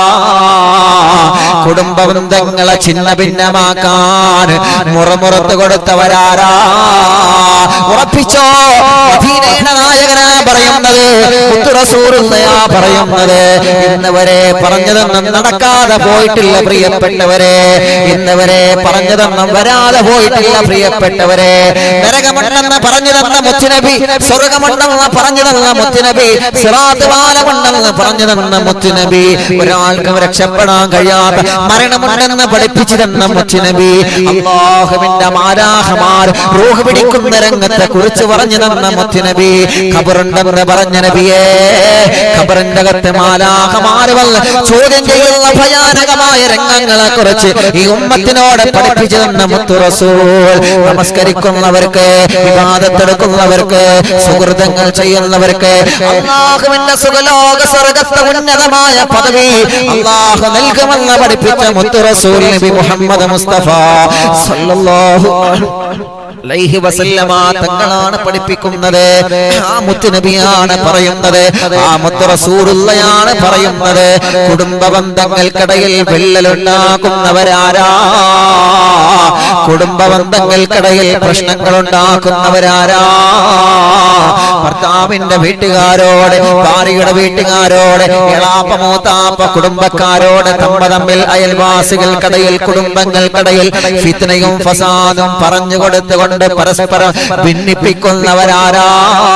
കുടുംബ ബന്ധങ്ങളെ ചിന്ന ഭിന്നമാക്കാൻ മുറമുറത്ത് കൊടുത്തവരാരാ ഉറപ്പിച്ചോ മദീനയുടെ നായകനാ പറയുന്നത് മുത്തുറസൂറുന്നയാ പറയുന്നത് ഇന്നവരെ പറഞ്ഞതൊന്നും നടക്കാതെ പോയിട്ടില്ല പ്രിയപ്പെട്ടവരെ ഇന്നവരെ പറഞ്ഞതൊന്നും വരാതെ പോയിട്ടില്ല പ്രിയപ്പെട്ടവരെ നരകമുണ്ടെന്ന് പറഞ്ഞു തന്ന മുത്തുനബി സ്വർഗമുണ്ടെന്ന് പറഞ്ഞു തന്ന മുത്തുനബി സിറാത്ത് പാലമുണ്ടെന്ന് പറഞ്ഞു തന്ന മുത്തുനബി ഒരാൾക്കും രക്ഷപ്പെടാൻ കഴിയാത്ത മരണമുണ്ടെന്ന് പഠിപ്പിച്ചു തന്ന മുത്തുനബി അള്ളാഹുവിന്റെ മാരാഹമാർ റൂഹ് പിടിക്കുന്ന രംഗത്തെ കുറിച്ച് പറഞ്ഞു തന്ന മുത്തുനബി ഖബറുണ്ടെന്ന് പറഞ്ഞ നബിയേ ഖബറിന്റെ അകത്ത് മാലാഹമാർ വന്ന് ചോദ്യം ചെയ്യുന്ന ഭയാനകമായ രംഗങ്ങളെ കുറിച്ച് ഈ ഉമ്മത്തിനോട് പഠിപ്പിച്ചു തന്ന മുത്തു റസൂൽ നമസ്കരിക്കുന്നവർക്ക് വിവാദത്തെടുക്കുന്നവർക്ക് സുഹൃതങ്ങൾ ചെയ്യുന്നവർക്ക് അള്ളാഹുവിന്റെ സുഖലോക സ്വർഗത്തെ ഉന്നതമായ പദവി അള്ളാഹു നൽകുമെന്ന് പഠിപ്പിച്ച മുത്തു റസൂൽ നബി മുഹമ്മദ് മുസ്തഫ സല്ലല്ലാഹു അലൈഹി വസല്ലമ തങ്ങളാണ് പഠിപ്പിക്കുന്നത് ആ മുത്ത് നബിയാണ് പറയുന്നത് ആ മുത്ത് റസൂലുള്ളയാണ് പറയുന്നത് കുടുംബ ബന്ധങ്ങൾക്കിടയിൽ വിള്ളലുണ്ടാക്കുന്നവരാരാ കുടുംബ ബന്ധങ്ങൾക്കിടയിൽ പ്രശ്നങ്ങൾ ഉണ്ടാക്കുന്നവരാരാ ഭർത്താവിന്റെ വീട്ടുകാരോട് ഭാര്യയുടെ വീട്ടുകാരോട് എളാപ്പ മൂത്താപ്പ കുടുംബക്കാരോട് തമ്മ തമ്മിൽ അയൽവാസികൾക്കിടയിൽ കുടുംബങ്ങൾക്കിടയിൽ ഫിത്നയും ഫസാദും പറഞ്ഞു കൊടുത്തുകൊണ്ട് പരസ്പരം ഭിന്നിപ്പിക്കുന്നവരാരാ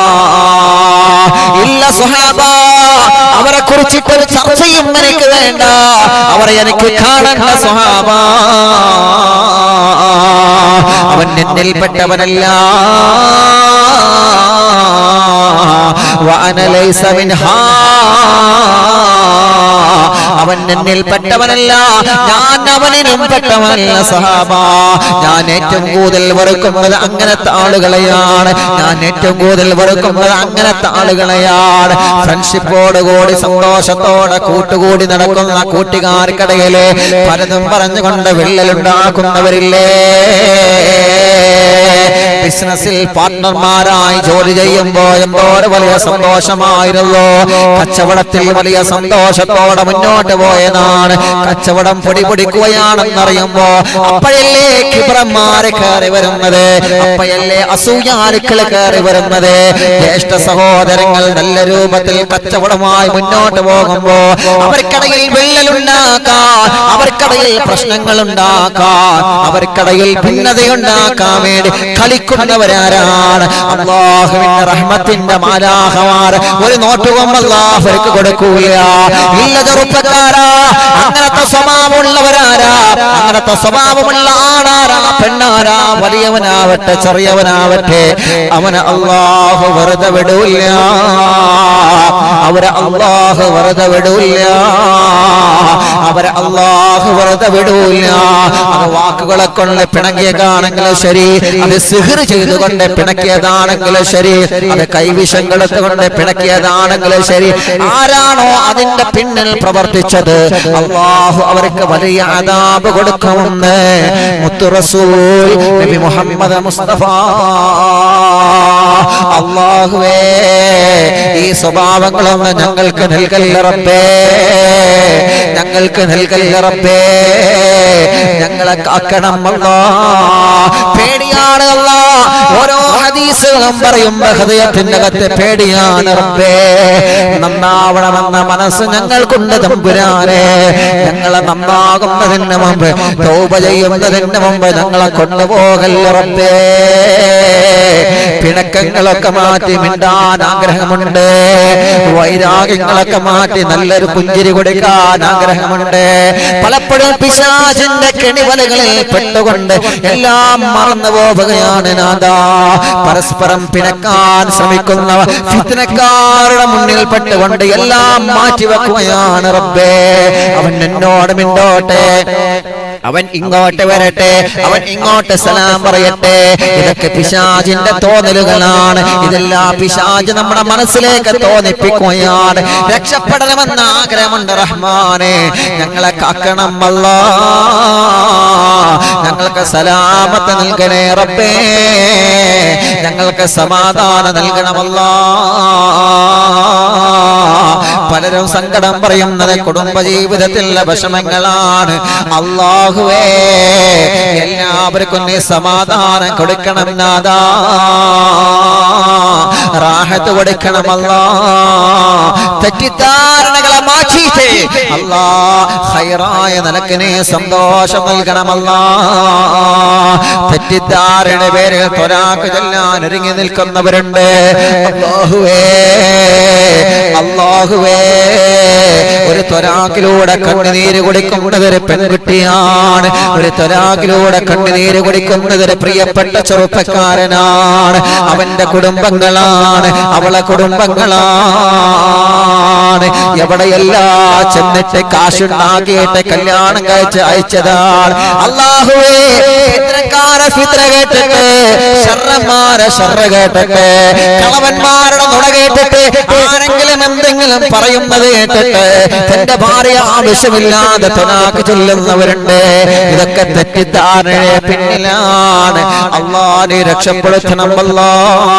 ഇല്ല സുഹാബ അവരെ കുറിച്ചിട്ടൊരു ചർച്ചയും എനിക്ക് വേണ്ട അവരെ എനിക്ക് കാണണ്ട സുഹാബ അവൻ എന്നിൽപ്പെട്ടവനല്ല وأنا ليس منها അവൻ എന്നിൽ പെട്ടവനല്ല ഞാൻ അവനിലും പെട്ടവനല്ല സഹാബ ഞാൻ ഏറ്റവും കൂടുതൽ വെറുക്കുന്നത് അങ്ങനത്തെ ആളുകളെയാണ് ഞാൻ ഏറ്റവും കൂടുതൽ വെറുക്കുന്നത് അങ്ങനത്തെ ആളുകളെയാണ് ഫ്രണ്ട്ഷിപ്പോട് കൂടി സന്തോഷത്തോടെ കൂട്ടുകൂടി നടക്കുന്ന കൂട്ടുകാർക്കിടയില് പലതും പറഞ്ഞുകൊണ്ട് വിള്ളലുണ്ടാക്കുന്നവരില്ലേ ബിസിനസ്സിൽ പാർട്ട്ണർമാരായി ജോലി ചെയ്യുമ്പോ എന്തോരം വലിയ സന്തോഷമായിരുന്നു കച്ചവടത്തിൽ വലിയ സന്തോഷത്തോടെ മുന്നോട്ട് പോയതാണ് കച്ചവടം പൊടി പൊടിക്കുകയാണെന്നറിയുമ്പോ അപ്പോഴല്ലേ കിബ്രന്മാര് കയറി വരുന്നത് അപ്പോഴല്ലേ അസൂയാലുക്കൾ കയറി വരുന്നത് ജ്യേഷ്ഠ സഹോദരങ്ങൾ നല്ല രൂപത്തിൽ കച്ചവടമായി മുന്നോട്ട് പോകുമ്പോ അവർക്കിടയിൽ വിള്ളലുണ്ടാക്കാൻ അവർക്കിടയിൽ പ്രശ്നങ്ങൾ ഉണ്ടാക്കാൻ അവർക്കിടയിൽ ഭിന്നതയുണ്ടാക്കാൻ വേണ്ടി കളിക്കുന്നവരാരാണ് അള്ളാഹുവിന്റെ റഹ്മത്തിന്റെ മാലാഹമാർ ഒരു നോട്ടുകൊമ്പ് അള്ളാഹുർക്ക് കൊടുക്കൂല ഇല്ല ചെറുപ്പക്കാരാ അങ്ങനത്തെ സ്വഭാവമുള്ളവരാരാ അങ്ങനത്തെ സ്വഭാവമുള്ള ആണാരാ പെണ്ണാരാ വലിയവനാവട്ടെ ചെറിയവനാവട്ടെ അവന് അള്ളാഹു വെറുതെ വിടൂല്ല അവരെ അള്ളാഹു വെറുതെ വിടൂല്ല അവരെ അള്ളാഹു വെറുതെ വിടൂല്ല അത് വാക്കുകളെ കൊണ്ട് പിണങ്ങിയതാണെങ്കിലും ശരി അത് സിഹിർ ചെയ്തുകൊണ്ട് പിണക്കിയതാണെങ്കിലും ശരി അത് കൈവിഷം കൊടുത്തുകൊണ്ട് പിണക്കിയതാണെങ്കിലും ശരി ആരാണോ അതിന്റെ പിന്നിൽ പ്രവർത്തിച്ചത് അള്ളാഹു അവർക്ക് വലിയ അതാപ് കൊടുക്കുമെന്ന് മുത്തു റസൂൽ നബി മുഹമ്മദ് മുസ്തഫ അള്ളാഹുവേ ഈ സ്വഭാവങ്ങളൊന്ന് ഞങ്ങൾക്ക് നൽകല്ല റബ്ബേ ഞങ്ങൾക്ക് നൽകല്ല റബ്ബേ ഞങ്ങളെ കാക്കണം അല്ലാ പേടിയാണ് അല്ലാ ഓരോ ഹദീസുകളും പറയുമ്പോ ഹൃദയത്തിന്റെ അകത്തെ പേടിയാണ് റബ്ബേ നന്നാവണമെന്ന മനസ്സ് ഞങ്ങൾക്കുണ്ട് തമ്പുരാനെ ഞങ്ങളെ നന്നാകുന്നതിന് മുമ്പ് തൗബ ചെയ്യുന്നതിന് മുമ്പ് ഞങ്ങളെ കൊണ്ടുപോകല്ല റബ്ബേ പിണക്കങ്ങളൊക്കെ മാറ്റി മിണ്ടാൻ ആഗ്രഹമുണ്ട് വൈരാഗ്യങ്ങളൊക്കെ മാറ്റി നല്ലൊരു പുഞ്ചിരി കൊടുക്കാൻ ആഗ്രഹമുണ്ട് പലപ്പോഴും പിശാചിന്റെ കെണിവലകളിൽ പെട്ടുകൊണ്ട് എല്ലാം മറന്നു പോവുകയാണ് നാദാ പരസ്പരം പിണക്കാൻ ശ്രമിക്കുന്ന ഫിത്നക്കാരുടെ മുന്നിൽ പെട്ടുകൊണ്ട് എല്ലാം മാറ്റിവെക്കുകയാണ് റബ്ബേ അവൻ എന്നോട് മിണ്ടോട്ടെ അവൻ ഇങ്ങോട്ട് വരട്ടെ അവൻ ഇങ്ങോട്ട് സലാം പറയട്ടെ ഇതൊക്കെ പിശാചിന്റെ തോന്നലുകളാണ് ഇതെല്ലാം പിശാജ് നമ്മുടെ മനസ്സിലേക്ക് തോന്നിപ്പിക്കുകയാണ് രക്ഷപ്പെടണമെന്ന ആഗ്രഹമുണ്ട് റഹ്മാനെ ഞങ്ങളെ കാക്കണം അല്ല ഞങ്ങൾക്ക് സലാമത്ത് നൽകണേ റബ്ബേ ഞങ്ങൾക്ക് സമാധാനം നൽകണമല്ല പലരും സങ്കടം പറയുന്നത് കുടുംബജീവിതത്തിലെ വിഷമങ്ങളാണ് അള്ളാഹുവേ എല്ലാവർക്കും നീ സമാധാനം കൊടുക്കണം നാദാ റാഹത്ത് കൊടുക്കണമല്ല തെറ്റിദ്ധാരണകളെ മാറ്റിയിട്ട് അല്ലാ ഹൈറായ നിലക്ക് നീ സന്തോഷം നൽകണമല്ല തെറ്റിദ്ധാരണ പേരിൽ തൊരാക്ക് ചെല്ലാൻ ഒരുങ്ങി നിൽക്കുന്നവരുണ്ട് അല്ലാഹുവേ അല്ലാഹുവേ ഒരു ത്വരാക്കിലൂടെ കണ്ണുനീര് കുടിക്കുന്നത് ഒരു പെൺകുട്ടിയാണ് ഒരു ത്വരാക്കിലൂടെ കണ്ണുനീര് കുടിക്കുന്നത് ഒരു പ്രിയപ്പെട്ട ചെറുപ്പക്കാരനാണ് അവന്റെ കുടുംബങ്ങളാണ് അവളെ കുടുംബങ്ങളാണ് എവിടെയെല്ലാം ചെന്നിട്ട് കാശുണ്ടാക്കിയിട്ട് കല്യാണം കഴിച്ച് അയച്ചതാണ് അള്ളാഹുവേ ഫിത്രക്കാരെ ഫിത്ര കേട്ടിട്ട് ശർറന്മാരെ ശർറ കേട്ടിട്ട് കളവന്മാരുടെ നുണ കേട്ടിട്ട് ആരെങ്കിലും എന്തെങ്കിലും പറയുന്നത് കേട്ടിട്ട് തന്റെ ഭാര്യ ആവശ്യമില്ലാതെ തൊനാക്ക് ചൊല്ലുന്നവരുണ്ട് ഇതൊക്കെ തെറ്റിദ്ധാരണയെ പിന്നിലാണ് അള്ളാനെ രക്ഷപ്പെടുത്തണം അല്ലാ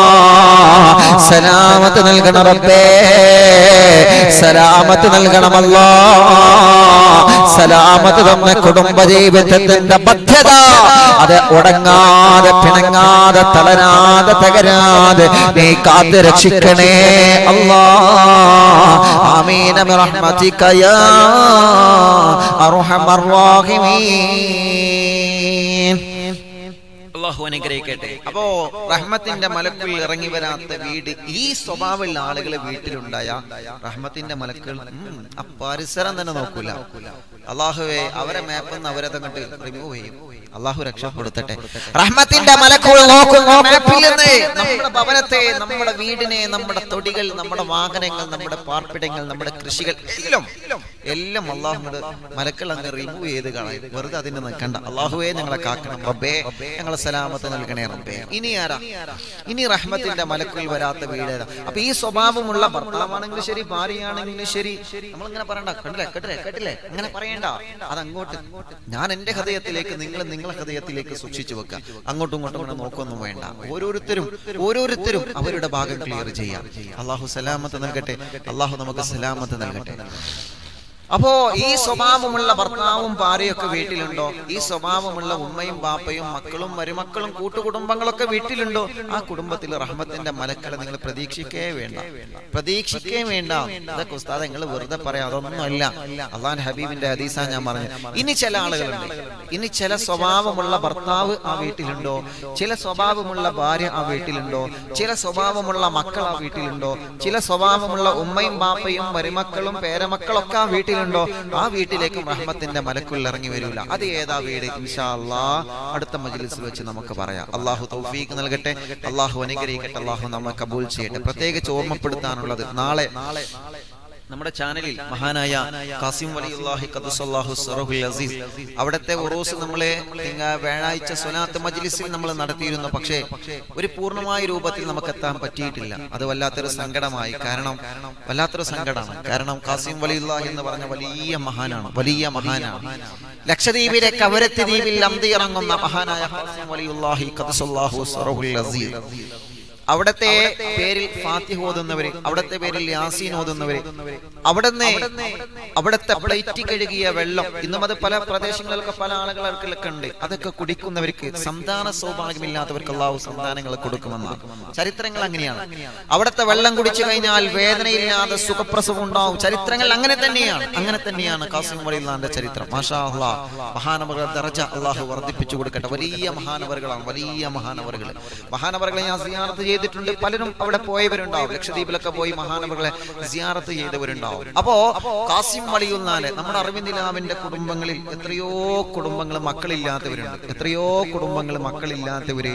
സലാമത്ത് നൽകണം റബ്ബേ സലാമത്ത് നൽകണമല്ലോ സലാമത്ത് തന്ന കുടുംബജീവിതത്തിന്റെ ബദ്ധ്യത അത് ഉടങ്ങാതെ പിണങ്ങാതെ തളരാതെ തകരാതെ നീ കാത്ത് രക്ഷിക്കണേ അല്ലാ ആമീന ബിറഹ്മതിക യാ അർഹമർ റാഹിമീൻ അള്ളാഹു അനുഗ്രഹിക്കട്ടെ അപ്പോ റഹ്മത്തിന്റെ മലക്കുകൾ ഇറങ്ങി വരാത്ത വീട് ഈ സ്വഭാവമുള്ള ആളുകളെ വീട്ടിലുണ്ടായ റഹ്മത്തിന്റെ മലക്കുകൾ ഉം, ആ പരിസരം തന്നെ നോക്കൂല അള്ളാഹുവെ അവരെ മാപ്പെന്ന് അവരെ തങ്ങട്ട് റിമൂവ് ചെയ്യും അള്ളാഹു രക്ഷപ്പെടുത്തട്ടെ റഹ്മത്തിന്റെ മലക്കുകൾ നോക്കുന്നു മാപ്പിൽ നിന്ന് നമ്മുടെ ഭവനത്തെ നമ്മുടെ വീടിനെ നമ്മുടെ തൊടികൾ നമ്മുടെ വാഹനങ്ങൾ നമ്മുടെ പാർപ്പിടങ്ങൾ നമ്മുടെ കൃഷികൾ എല്ലാം എല്ലാം അള്ളാഹുനോട് മലക്കൾ അങ്ങ് റിമൂവ് ചെയ്ത് കളയും വെറുതെ അതിന് നിൽക്കണ്ട അള്ളാഹുവേ ഞങ്ങളെ കാക്കണം റബ്ബേ ഞങ്ങളെ സലാമത്ത് നൽകണേ റബ്ബേ ഇനി ആരാ ഇനി റഹ്മത്തിന്റെ മലക്കുകൾ വരാത്ത വീട് ഏതാ? അപ്പൊ ഈ സ്വഭാവമുള്ള ഭർത്താവാണെങ്കിലും ശരി ഭാര്യയാണെങ്കിലും ശരി നമ്മളിങ്ങനെ പറയണ്ട കണ്ടില്ലേ കേട്ടില്ലേ കേട്ടില്ലേ അങ്ങനെ പറയണ്ട അത് അങ്ങോട്ട് ഞാൻ എന്റെ ഹൃദയത്തിലേക്ക് നിങ്ങൾ നിങ്ങളെ ഹൃദയത്തിലേക്ക് സൂക്ഷിച്ചു വെക്കുക അങ്ങോട്ടും ഇങ്ങോട്ടും ഇങ്ങനെ നോക്കൊന്നും വേണ്ട ഓരോരുത്തരും ഓരോരുത്തരും അവരുടെ ഭാഗം ക്ലിയർ ചെയ്യാം അള്ളാഹു സലാമത്ത് നൽകട്ടെ അള്ളാഹു നമുക്ക് സലാമത്ത് നൽകട്ടെ അപ്പോ ഈ സ്വഭാവമുള്ള ഭർത്താവും ഭാര്യയൊക്കെ വീട്ടിലുണ്ടോ ഈ സ്വഭാവമുള്ള ഉമ്മയും ബാപ്പയും മക്കളും മരുമക്കളും കൂട്ടുകുടുംബങ്ങളൊക്കെ വീട്ടിലുണ്ടോ ആ കുടുംബത്തിൽ റഹ്മത്തിന്റെ മലക്കളെ നിങ്ങൾ പ്രതീക്ഷിക്കേ വേണ്ട പ്രതീക്ഷിക്കേ വേണ്ട ഇതൊക്കെ ഉസ്താദ് നിങ്ങൾ വെറുതെ പറയാം അതൊന്നും അല്ല അള്ളാൻ ഹബീബിന്റെ ഹദീസ ഞാൻ പറഞ്ഞു ഇനി ചില ആളുകളുണ്ട് ഇനി ചില സ്വഭാവമുള്ള ഭർത്താവ് ആ വീട്ടിലുണ്ടോ ചില സ്വഭാവമുള്ള ഭാര്യ ആ വീട്ടിലുണ്ടോ ചില സ്വഭാവമുള്ള മക്കൾ ആ വീട്ടിലുണ്ടോ ചില സ്വഭാവമുള്ള ഉമ്മയും ബാപ്പയും മരുമക്കളും പേരമക്കളൊക്കെ ആ വീട്ടിലുണ്ടോ ആ വീട്ടിലേക്കും റഹ്മത്തിന്റെ മലക്കുള്ളിൽ ഇറങ്ങി വരൂല അത് ഏതാ വീട് ഇൻഷാ അല്ലാ അടുത്ത മജ്ലിസിൽ വെച്ച് നമുക്ക് പറയാം അള്ളാഹു തൗഫീഖ് നൽകട്ടെ അള്ളാഹു അനുഗ്രഹിക്കട്ടെ അള്ളാഹു നമ്മെ കബൂൽ ചെയ്യട്ടെ പ്രത്യേകിച്ച് ഓർമ്മപ്പെടുത്താനുള്ളത് നാളെ നമ്മുടെ ചാനലിൽ മഹാനായ കാസിം വലിയുല്ലാഹി ഖദ്ദസല്ലാഹു സറഹുൽ അസീസ് അവിടുത്തെ ഉറൂസ് നമ്മളെ തിങ്ക- വ്യാഴാഴ്ച സ്വലാത്ത് മജ്ലിസിൽ നമ്മൾ നടത്തിയിരുന്നു പക്ഷേ ഒരു പൂർണ്ണമായ രൂപത്തിൽ നമുക്ക് എത്താൻ പറ്റിയിട്ടില്ല അത് വല്ലാത്തൊരു സങ്കടമായി കാരണം വല്ലാത്തൊരു സങ്കടമാണ് കാരണം കാസിം വലിയുല്ലാഹി എന്ന് പറഞ്ഞ വലിയ മഹാനാണ് വലിയ മഹാനാണ് ലക്ഷദ്വീപിലെ കവരത്തി ദ്വീപിൽ അന്തിയിറങ്ങുന്ന മഹാനായ കാസിം വലിയുല്ലാഹി ഖദ്ദസല്ലാഹു സറഹുൽ അസീസ് അവിടത്തെ പേരിൽ ഫാത്തിഹ ഓതുന്നവര് അവിടത്തെ പേരിൽ യാസീൻ ഓതുന്നവര് അവിടുന്ന് അവിടത്തെ പ്ലേറ്റ് കഴുകിയ വെള്ളം ഇന്നും അത് പല പ്രദേശങ്ങളിലൊക്കെ പല ആളുകൾക്കൊക്കെ ഉണ്ട് അതൊക്കെ കുടിക്കുന്നവർക്ക് സന്താന സൗഭാഗ്യമില്ലാത്തവർക്ക് അള്ളാഹു സന്താനങ്ങൾ കൊടുക്കുമെന്നാണ് ചരിത്രങ്ങൾ അങ്ങനെയാണ് അവിടത്തെ വെള്ളം കുടിച്ചു കഴിഞ്ഞാൽ വേദനയില്ലാതെ സുഖപ്രസവം ഉണ്ടാവും ചരിത്രങ്ങൾ അങ്ങനെ തന്നെയാണ് അങ്ങനെ തന്നെയാണ് കാസിം വളിയുടെ ചരിത്രം മാഷാ അള്ളാഹ് മഹാനവറുടെ ദറജ അള്ളാഹു വർദ്ധിപ്പിച്ചു കൊടുക്കട്ടെ വലിയ മഹാനവറുകളാണ് വലിയ മഹാനവറുകൾ മഹാനവറുകളെ ഞാൻ സിയാറത്ത് ചെയ്തിട്ടുണ്ട് പലരും അവിടെ പോയവരുണ്ടാവും ലക്ഷദ്വീപിലൊക്കെ പോയി മഹാനവറുകളെ സിയാറത്ത് ചെയ്തവരുണ്ടാവും അപ്പോ കാസിം വളിയുന്നാല് നമ്മുടെ അറിവിന്ദിലാവിന്റെ കുടുംബങ്ങളിൽ എത്രയോ കുടുംബങ്ങൾ മക്കളില്ലാത്തവരുണ്ട് എത്രയോ കുടുംബങ്ങൾ മക്കളില്ലാത്തവര്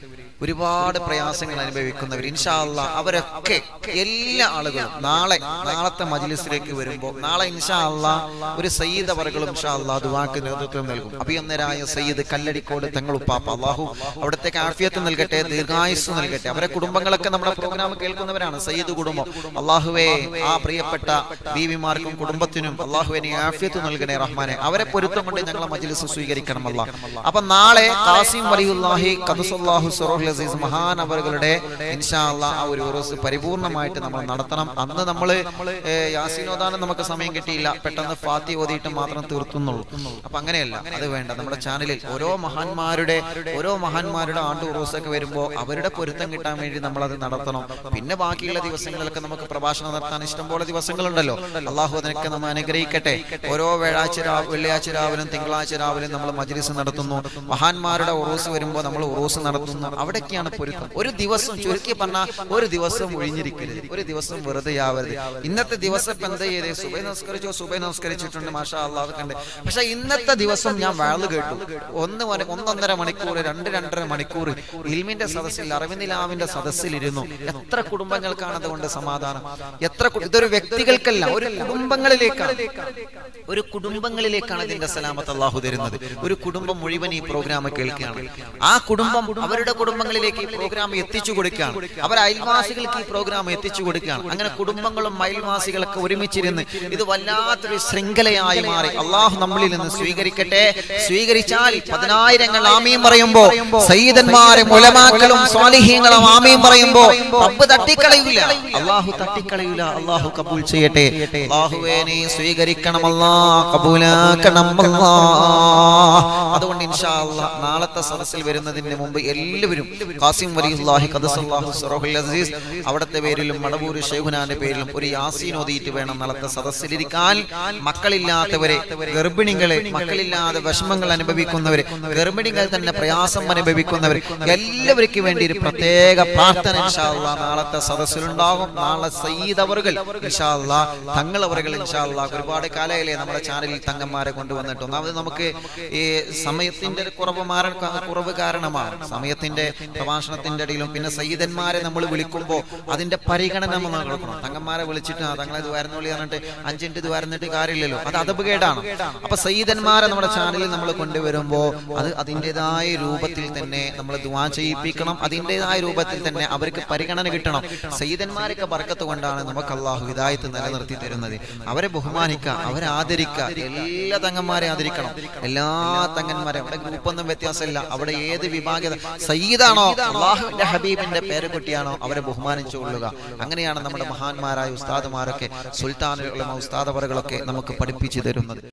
ഒരുപാട് പ്രയാസങ്ങൾ അനുഭവിക്കുന്നവർ ഇൻഷാല്ല അവരൊക്കെ എല്ലാ ആളുകളും നാളെ നാളത്തെ മജ്ലിസിലേക്ക് വരുമ്പോൾ നാളെ ഇൻഷാല്ല ഒരു സയ്യിദ് അവറുകളും ഇൻഷാല്ല ദുവാക്ക് നേതൃത്വം നൽകും അഭിയന്നരായ സയ്യിദ് കല്ലടിക്കോട് തങ്ങളുപ്പാപ്പ അള്ളാഹു അവിടത്തേക്ക് ആഫിയത്ത് നൽകട്ടെ ദീർഘായുസ് നൽകട്ടെ അവരെ കുടുംബങ്ങളൊക്കെ നമ്മുടെ പ്രോഗ്രാം കേൾക്കുന്നവരാണ് സയ്യിദ് കുടുംബം അള്ളാഹുവേ ആ പ്രിയപ്പെട്ട ബീവിമാർക്കും കുടുംബത്തിനും അള്ളാഹുവിനെ ആഫിയത്ത് നൽകണേ റഹ്മാനെ അവരെ പൊരുത്തം കൊണ്ട് ഞങ്ങളെ മജ്ലിസ് സ്വീകരിക്കണം അല്ല അപ്പൊ നാളെ കാസിം വലിയുല്ലാഹി കദുസല്ലാഹു സറോഹ് അസീസ് മഹാനവറുകളുടെ ഇൻഷാ അല്ലാ ആ ഒരു ഉറസ് പരിപൂർണമായിട്ട് നമ്മൾ നടത്തണം അന്ന് നമ്മൾ യാസീനോദാനം നമുക്ക് സമയം കിട്ടിയില്ല പെട്ടെന്ന് ഫാത്തി ഓതിയിട്ട് മാത്രം തീർത്തുന്നുള്ളൂ അപ്പൊ അങ്ങനെയല്ല അത് വേണ്ട നമ്മുടെ ചാനലിൽ ഓരോ മഹാന്മാരുടെ ഓരോ മഹാന്മാരുടെ ആണ്ട് ഉറൂസൊക്കെ വരുമ്പോൾ അവരുടെ പൊരുത്തം കിട്ടാൻ വേണ്ടി നമ്മൾ അത് നടത്തണം പിന്നെ ബാക്കിയുള്ള ദിവസങ്ങളിലൊക്കെ നമുക്ക് പ്രഭാഷണം നടത്താൻ ഇഷ്ടംപോലെ ദിവസങ്ങളുണ്ടല്ലോ അള്ളാഹു അതിനൊക്കെ നമ്മൾ അനുഗ്രഹിക്കട്ടെ ഓരോ വ്യാഴാഴ്ച രാ- വെള്ളിയാഴ്ച രാവിലും തിങ്കളാഴ്ച രാവിലും നമ്മൾ മജ്ലിസ് നടത്തുന്നു മഹാന്മാരുടെ ഉറൂസ് വരുമ്പോൾ നമ്മൾ ഉറൂസ് നടത്തുന്നു അവിടേക്കാണ് പൊരുത്തം ഒരു ദിവസം ചുരുക്കി പറഞ്ഞാൽ ഒരു ദിവസം ഒഴിഞ്ഞിരിക്കരുത് ഒരു ദിവസം വെറുതെ ആവരുത് ഇന്നത്തെ ദിവസം ഇപ്പൊ എന്താ ചെയ്തേ സുബൈ നമസ്കരിച്ചോ സുബൈ നമസ്കരിച്ചിട്ടുണ്ട് മാഷാ അള്ളാഹ് കണ്ട് പക്ഷെ ഇന്നത്തെ ദിവസം ഞാൻ വാള് കേട്ടു ഒന്ന് മണി ഒന്നൊന്നര മണിക്കൂർ രണ്ട് രണ്ടര മണിക്കൂർ ഇൽമിന്റെ സദസ്സിൽ അറിവിന്ദിലാവിന്റെ സദസ്സിലിരുന്നു എത്ര കുടുംബങ്ങൾക്കാണ് അതുകൊണ്ട് സമാധാനം എത്ര കു- ഇതൊരു വ്യക്തികൾക്കല്ല ഒരു കുടുംബങ്ങളിലേക്കാണ് ഒരു കുടുംബങ്ങളിലേക്കാണ് ഇതിന്റെ സലാമത്ത് അള്ളാഹു തരുന്നത് ഒരു കുടുംബം മുഴുവൻ ഈ പ്രോഗ്രാം കേൾക്കുകയാണ് ആ കുടുംബം അവരുടെ കുടുംബങ്ങളിലേക്ക് ഈ പ്രോഗ്രാം എത്തിച്ചു കൊടുക്കുകയാണ് അവർ അയൽവാസികൾക്ക് ഈ പ്രോഗ്രാം എത്തിച്ചു കൊടുക്കുകയാണ് അങ്ങനെ കുടുംബങ്ങളും അയൽവാസികളൊക്കെ ഒരുമിച്ചിരുന്ന് ഇത് വല്ലാത്തൊരു ശൃംഖലയായി മാറി അള്ളാഹു നമ്മളിൽ നിന്ന് സ്വീകരിക്കട്ടെ സ്വീകരിച്ചാൽ പതിനായിരങ്ങൾ ആമീൻ പറയുമ്പോ സയ്യിദന്മാരും ഉലമാക്കളും സ്വാലിഹീങ്ങളും ആമീൻ പറയുമ്പോ റബ്ബ് തട്ടിക്കളയൂല അള്ളാഹു തട്ടിക്കളയൂല അള്ളാഹു കബൂൽ ചെയ്യട്ടെ അള്ളാഹുവേ നീ സ്വീകരിക്കണമല്ലാ കബൂലാക്കണമല്ലാ അതുകൊണ്ട് ഇൻഷാ അല്ലാഹ് നാളത്തെ സദസ്സിൽ വരുന്നതിന് മുമ്പ് എല്ലാവരും ഖാസിം വലിയുല്ലാഹി ഖദസല്ലാഹു സറഹുൽ അസീസ് അവിടുത്തെ പേരിലും മടവൂര് ഷെയ്ഖുനാന്റെ പേരിലും ഒരു യാസീൻ ഓതിയിട്ട് വേണം നാളത്തെ സദസ്സിലിരിക്കാൻ മക്കളില്ലാത്തവരെ ഗർഭിണികളെ മക്കളില്ലാതെ വിഷമങ്ങൾ അനുഭവിക്കുന്നവരെ ഗർഭിണികൾ തന്നെ പ്രയാസം അനുഭവിക്കുന്നവർ എല്ലാവർക്കും വേണ്ടി ഒരു പ്രത്യേക പ്രാർത്ഥന ഇൻഷാ അല്ലാഹ് നാളത്തെ സദസ്സിലുണ്ടാകും നാളെ സയ്യിദ് അവറുകൾ ഇൻഷാ അല്ലാഹ് തങ്ങൾ അവറുകൾ ഇൻഷാ അല്ലാഹ് ഒരുപാട് കാലയിലെ നമ്മുടെ ചാനലിൽ തങ്ങന്മാരെ കൊണ്ടുവന്നിട്ട് ഒന്നാമത് നമുക്ക് ഈ സമയത്തിന്റെ ഒരു കുറവ് മാറ കുറവ് കാരണമാണ് സമയത്തിന്റെ പ്രഭാഷണത്തിന്റെ ഇടയിലും പിന്നെ സയ്യിദന്മാരെ നമ്മൾ വിളിക്കുമ്പോൾ അതിന്റെ പരിഗണന നമ്മൾ കൊടുക്കണം തങ്ങന്മാരെ വിളിച്ചിട്ട് ആ തങ്ങളെ ഇത് വരുന്നുള്ളി പറഞ്ഞിട്ട് അഞ്ചിന്റെ ഇത് വരുന്നിട്ട് കാര്യമില്ലല്ലോ അത് അതപകേടാണ് അപ്പൊ സയ്യിദന്മാരെ നമ്മുടെ ചാനലിൽ നമ്മൾ കൊണ്ടുവരുമ്പോൾ അത് അതിൻ്റെതായ രൂപത്തിൽ തന്നെ നമ്മൾ ദുവാ ചെയ്യിപ്പിക്കണം അതിൻ്റെതായ രൂപത്തിൽ തന്നെ അവർക്ക് പരിഗണന കിട്ടണം സയ്യിദന്മാരൊക്കെ ബർക്കത്ത് കൊണ്ടാണ് നമുക്ക് അള്ളാഹു ഹിദായത്ത് നിലനിർത്തി തരുന്നത് അവരെ ബഹുമാനിക്കുക അവരെ ആദരിക്കുക എല്ലാ തങ്ങന്മാരെ ആദരിക്കണം എല്ലാ തങ്ങന്മാരെ അവിടെ ഗ്രൂപ്പൊന്നും വ്യത്യാസമില്ല അവിടെ ഏത് വിഭാഗത സയ്യിദാണോ അള്ളാഹുവിന്റെ ഹബീബിന്റെ പേരുകുട്ടിയാണോ അവരെ ബഹുമാനിച്ചു കൊള്ളുക അങ്ങനെയാണ് നമ്മുടെ മഹാന്മാരായ ഉസ്താദുമാരൊക്കെ സുൽത്താനുകളും ഉസ്താദവറുകളൊക്കെ നമുക്ക് പഠിപ്പിച്ചു തരുന്നത്